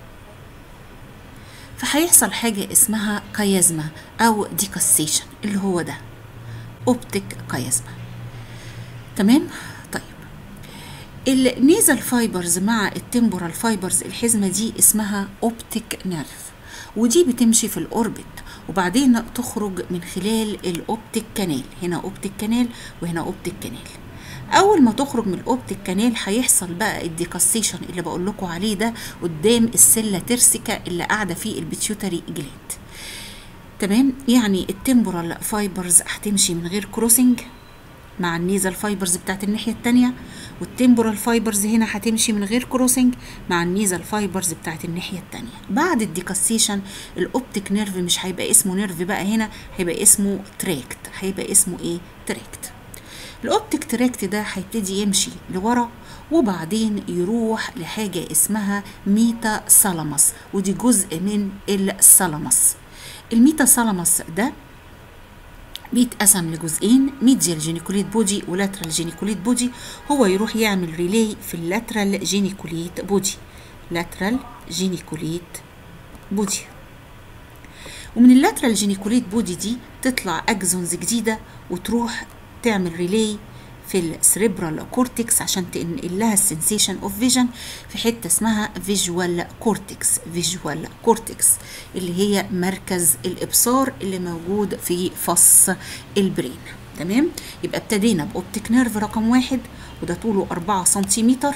فهيحصل حاجة اسمها قيازمة أو ديكاسيشن اللي هو ده أوبتيك قيازمة تمام طيب النيزل فايبرز مع التمبورال فايبرز الحزمة دي اسمها أوبتيك نيرف ودي بتمشي في الأوربت وبعدين تخرج من خلال الأوبتيك كانال هنا أوبتيك كانال وهنا أوبتيك كانال اول ما تخرج من الاوبتيك كانال هيحصل بقى الديكاسيشن اللي بقول لكم عليه ده قدام السله ترسيكا اللي قاعده فيه البيتيوتري جلاند تمام يعني التمبورال فايبرز هتمشي من غير كروسنج مع النيزل فايبرز بتاعت الناحيه التانية والتمبورال فايبرز هنا هتمشي من غير كروسنج مع النيزل فايبرز بتاعت الناحيه التانية بعد الديكاسيشن الاوبتيك نيرف مش هيبقى اسمه نيرف بقى هنا هيبقى اسمه تراكت هيبقى اسمه ايه تراكت الاوبتيك تراكت ده هيبتدي يمشي لورا وبعدين يروح لحاجة اسمها ميتا سالاموس ودي جزء من السالاموس الميتا سالاموس ده بيتقسم لجزئين ميديال جينيكوليت بودي ولاترال جينيكوليت بودي هو يروح يعمل ريلي في اللاترال جينيكوليت بودي لاترال جينيكوليت بودي ومن اللاترال جينيكوليت بودي دي تطلع اكزونز جديده وتروح تعمل ريلي في السريبرال كورتكس عشان تنقل لها السنسيشن اوف فيجن في حته اسمها فيجوال كورتكس فيجوال كورتكس اللي هي مركز الابصار اللي موجود في فص البرين تمام يبقى ابتدينا باوبتيك نيرف رقم واحد وده طوله 4 سنتيمتر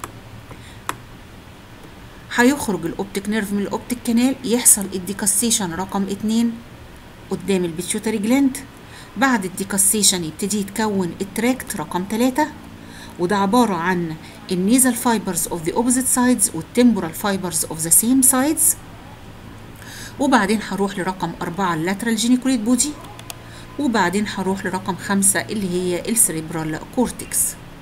هيخرج الاوبتيك نيرف من الاوبتيك كانال يحصل الديكاسيشن رقم اتنين قدام البيتيوتري جلاند بعد الديكاسيشن يبتدي يتكون التراكت رقم 3 وده عبارة عن النيزل فايبرز اوف ذا اوبوزيت سايدز والتمبورال فايبرز اوف ذا سيم سايدز وبعدين هروح لرقم أربعة اللاترال جينيكوليت بودي وبعدين هروح لرقم خمسة اللي هي السريبرال كورتكس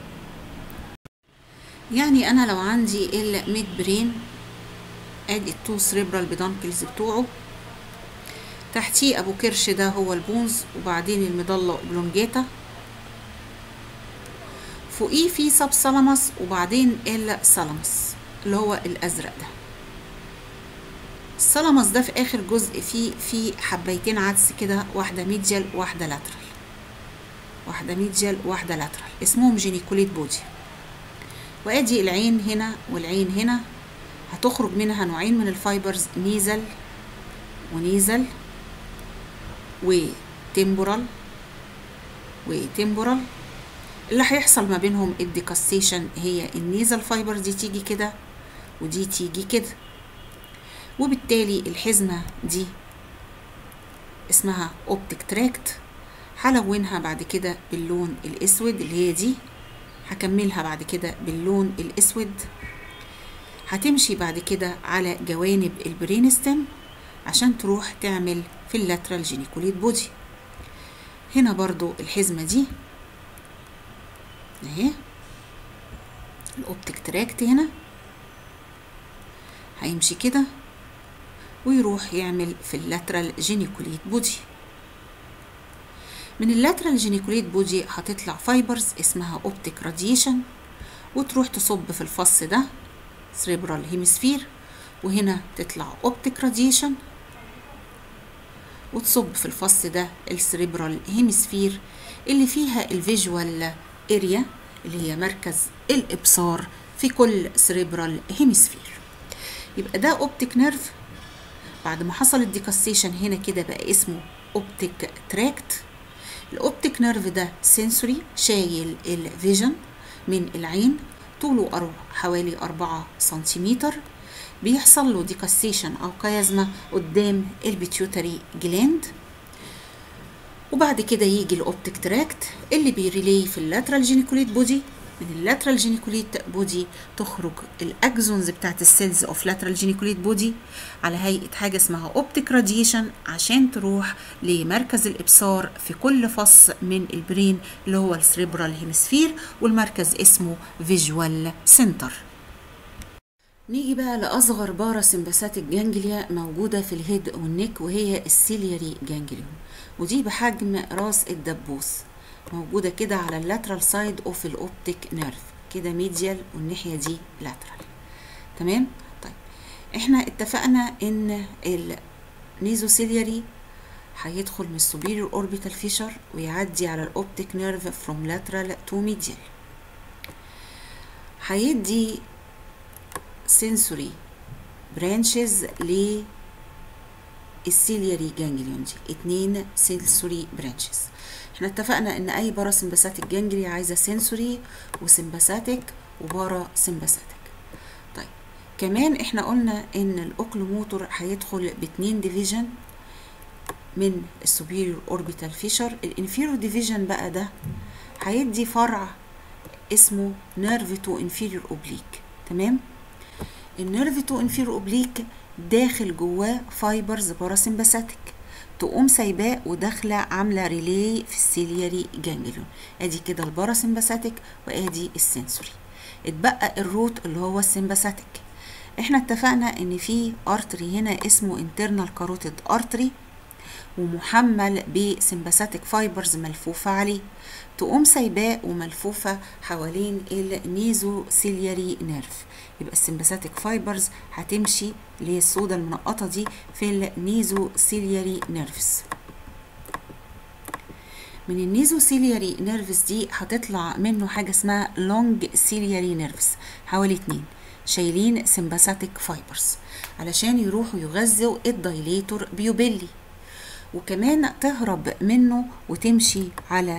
يعني أنا لو عندي الميد برين ادي التو سريبرال بدانكلز بتوعه تحتيه ابو كرش ده هو البونز وبعدين المضلة اوبلونجاتا فوقيه في سب سلامس وبعدين السلامس اللي هو الازرق ده السلامس ده في اخر جزء فيه في حبيتين عدس كده واحدة ميديال واحدة لاترال واحدة ميديال واحدة لاترال اسمهم جينيكوليت بودي وادي العين هنا والعين هنا هتخرج منها نوعين من الفايبرز نيزل ونيزل وتمبورال وتمبورال اللي هيحصل ما بينهم الديكاسيشن هي النيزل فايبر دي تيجي كده ودي تيجي كده وبالتالي الحزمة دي اسمها اوبتيك تراكت هلونها بعد كده باللون الاسود اللي هي دي هكملها بعد كده باللون الاسود هتمشي بعد كده على جوانب البرين ستيم عشان تروح تعمل في اللاترال جينيكوليت بودي هنا برضو الحزمة دي اهي الاوبتيك تراكت هنا هيمشي كده ويروح يعمل في اللاترال جينيكوليت بودي من اللاترال جينيكوليت بودي هتطلع فايبرز اسمها اوبتيك راديشن وتروح تصب في الفص ده سريبرال هيمسفير وهنا تطلع اوبتيك راديشن وتصب في الفص ده السريبرال هيمسفير اللي فيها الفيجوال اريا اللي هي مركز الابصار في كل سريبرال هيمسفير يبقى ده اوبتيك نيرف بعد ما حصل الديكاستيشن هنا كده بقى اسمه اوبتيك تراكت الاوبتيك نيرف ده سنسوري شايل الفيجن من العين طوله حوالي أربعة سنتيمتر بيحصل له ديكاستيشن أو قيازمة قدام البيتيوتري جلاند وبعد كده يجي الاوبتيك تراكت اللي بيريلي في اللاترال جينيكوليت بودي من اللاترال جينيكوليت بودي تخرج الاكزونز بتاعت السيلز اوف لاترال جينيكوليت بودي على هيئه حاجه اسمها اوبتيك راديشن عشان تروح لمركز الابصار في كل فص من البرين اللي هو السريبرال هيمسفير والمركز اسمه فيجوال سنتر نيجي بقى لأصغر بارا سمباساتيك جانجليا موجودة في الهيد والنك وهي السيلياري جانجليون ودي بحجم راس الدبوس موجودة كده على اللاترال سايد اوف الاوبتيك نيرف كده ميديال والناحية دي لاترال تمام طيب احنا اتفقنا ان النيزوسيلياري هيدخل من السوبيريور اوربيتال فيشر ويعدي على الاوبتيك نيرف فروم لاترال تو ميديال هيدي sensory branches للسيلياري جانجليون دي اتنين sensory branches احنا اتفقنا ان اي بارا سمباثيك جانجلي عايزه sensory وسمباثيك وبارا سمباثيك طيب كمان احنا قلنا ان الاوكلوموتور هيدخل باتنين ديفيجن من السوبيريور اوربيتال فيشر الانفيريور ديفيجن بقى ده هيدي فرع اسمه نيرف تو انفيريور اوبليك تمام النيرف تو انفيرو اوبليك داخل جواه فايبرز باراسمباثيك تقوم سايباه وداخله عامله ريلي في السيلياري جانجليون ادي كده الباراسمباثيك وادي السنسوري اتبقى الروت اللي هو السمباثيك احنا اتفقنا ان في ارتري هنا اسمه انترنال كاروتيد ارتري ومحمل بسمباثيك فايبرز ملفوفة عليه تقوم سايباه وملفوفة حوالين النيزو سيلياري نيرف يبقى السمباثيك فايبرز هتمشي اللي هي السودا المنقطة دي في النيزو سيلياري نيرفز من النيزو سيلياري نيرفز دي هتطلع منه حاجة اسمها لونج سيلياري نيرفز حوالي اتنين شايلين سمباثيك فايبرز علشان يروحوا يغذوا الدايليتور بيوبيلي وكمان تهرب منه وتمشي على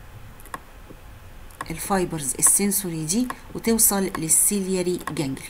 الفايبرز السنسوري دي وتوصل للسيلياري جانجليون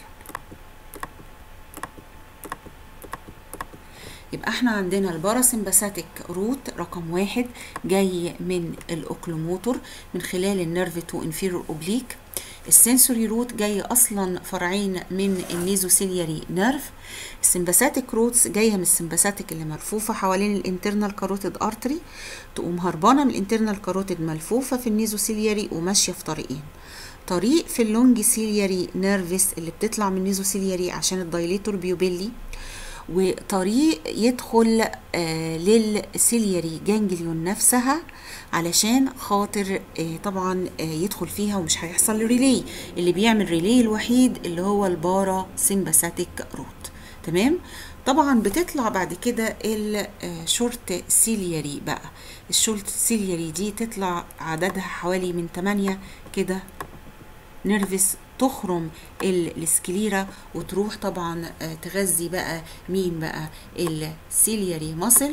يبقى احنا عندنا الباراسمباثيك روت رقم واحد جاي من الاوكلوموتور من خلال النيرف تو انفيرور اوبليك السنسوري روت جاي اصلا فرعين من النيزوسيلياري نيرف السمباثيك روتس جايه من السمباثيك اللي ملفوفه حوالين الانترنال كاروتيد ارتري تقوم هربانه من الانترنال كاروتيد ملفوفه في النيزوسيلياري وماشيه في طريقين طريق في اللونج سيلياري نيرفس اللي بتطلع من النيزوسيلياري عشان الدايليتور بيوبيلي وطريق يدخل آه للسيلياري جانجليون نفسها علشان خاطر آه طبعا آه يدخل فيها ومش هيحصل ريلي اللي بيعمل ريلي الوحيد اللي هو البارا سيمباثيك روت تمام طبعا بتطلع بعد كده الشورت سيلياري بقى الشورت سيلياري دي تطلع عددها حوالي من 8 كده نيرفس تخرم السكليرا وتروح طبعا تغذي بقى مين بقى السيلياري ماسل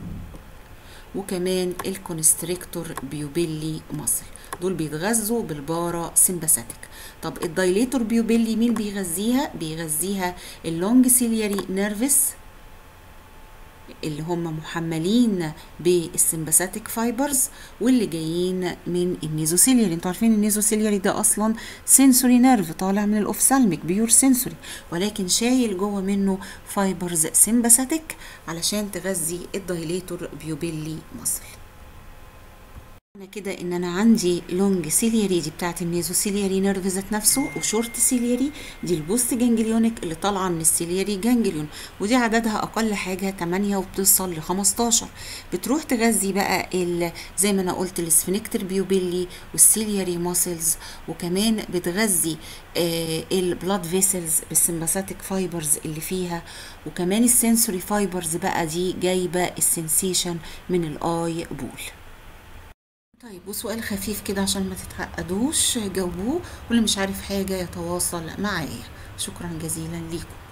وكمان الكونستريكتور بيوبيلي ماسل دول بيتغذوا بالبارا سمباثيك طب الدايليتور بيوبيلي مين بيغذيها بيغذيها اللونج سيلياري نيرفس اللي هم محملين بالسمباثيك فايبرز واللي جايين من النيزوسيلياري انتوا عارفين النيزوسيلياري ده اصلا سنسوري نيرف طالع من الاوفسالميك بيور سنسوري ولكن شايل جوه منه فايبرز سمباثيك علشان تغذي الدايليتور بيوبيلي مصل انا كده ان انا عندي لونج سيلياري دي بتاعت النيزوسيلياري نيرف ذات نفسه وشورت سيلياري دي البوست جانجليونيك اللي طالعه من السيلياري جانجليون ودي عددها اقل حاجه 8 وبتوصل ل 15 بتروح تغذي بقى ال زي ما انا قلت السفنكتر بيوبيلي والسيلياري ماسلز وكمان بتغذي آه البلاد فيسلز بالسمباثيك فايبرز اللي فيها وكمان السنسوري فايبرز بقى دي جايبه السنسيشن من الاي بول طيب وسؤال خفيف كده عشان ما تتعقدوش جاوبوه واللي مش عارف حاجة يتواصل معايا شكرا جزيلا ليكم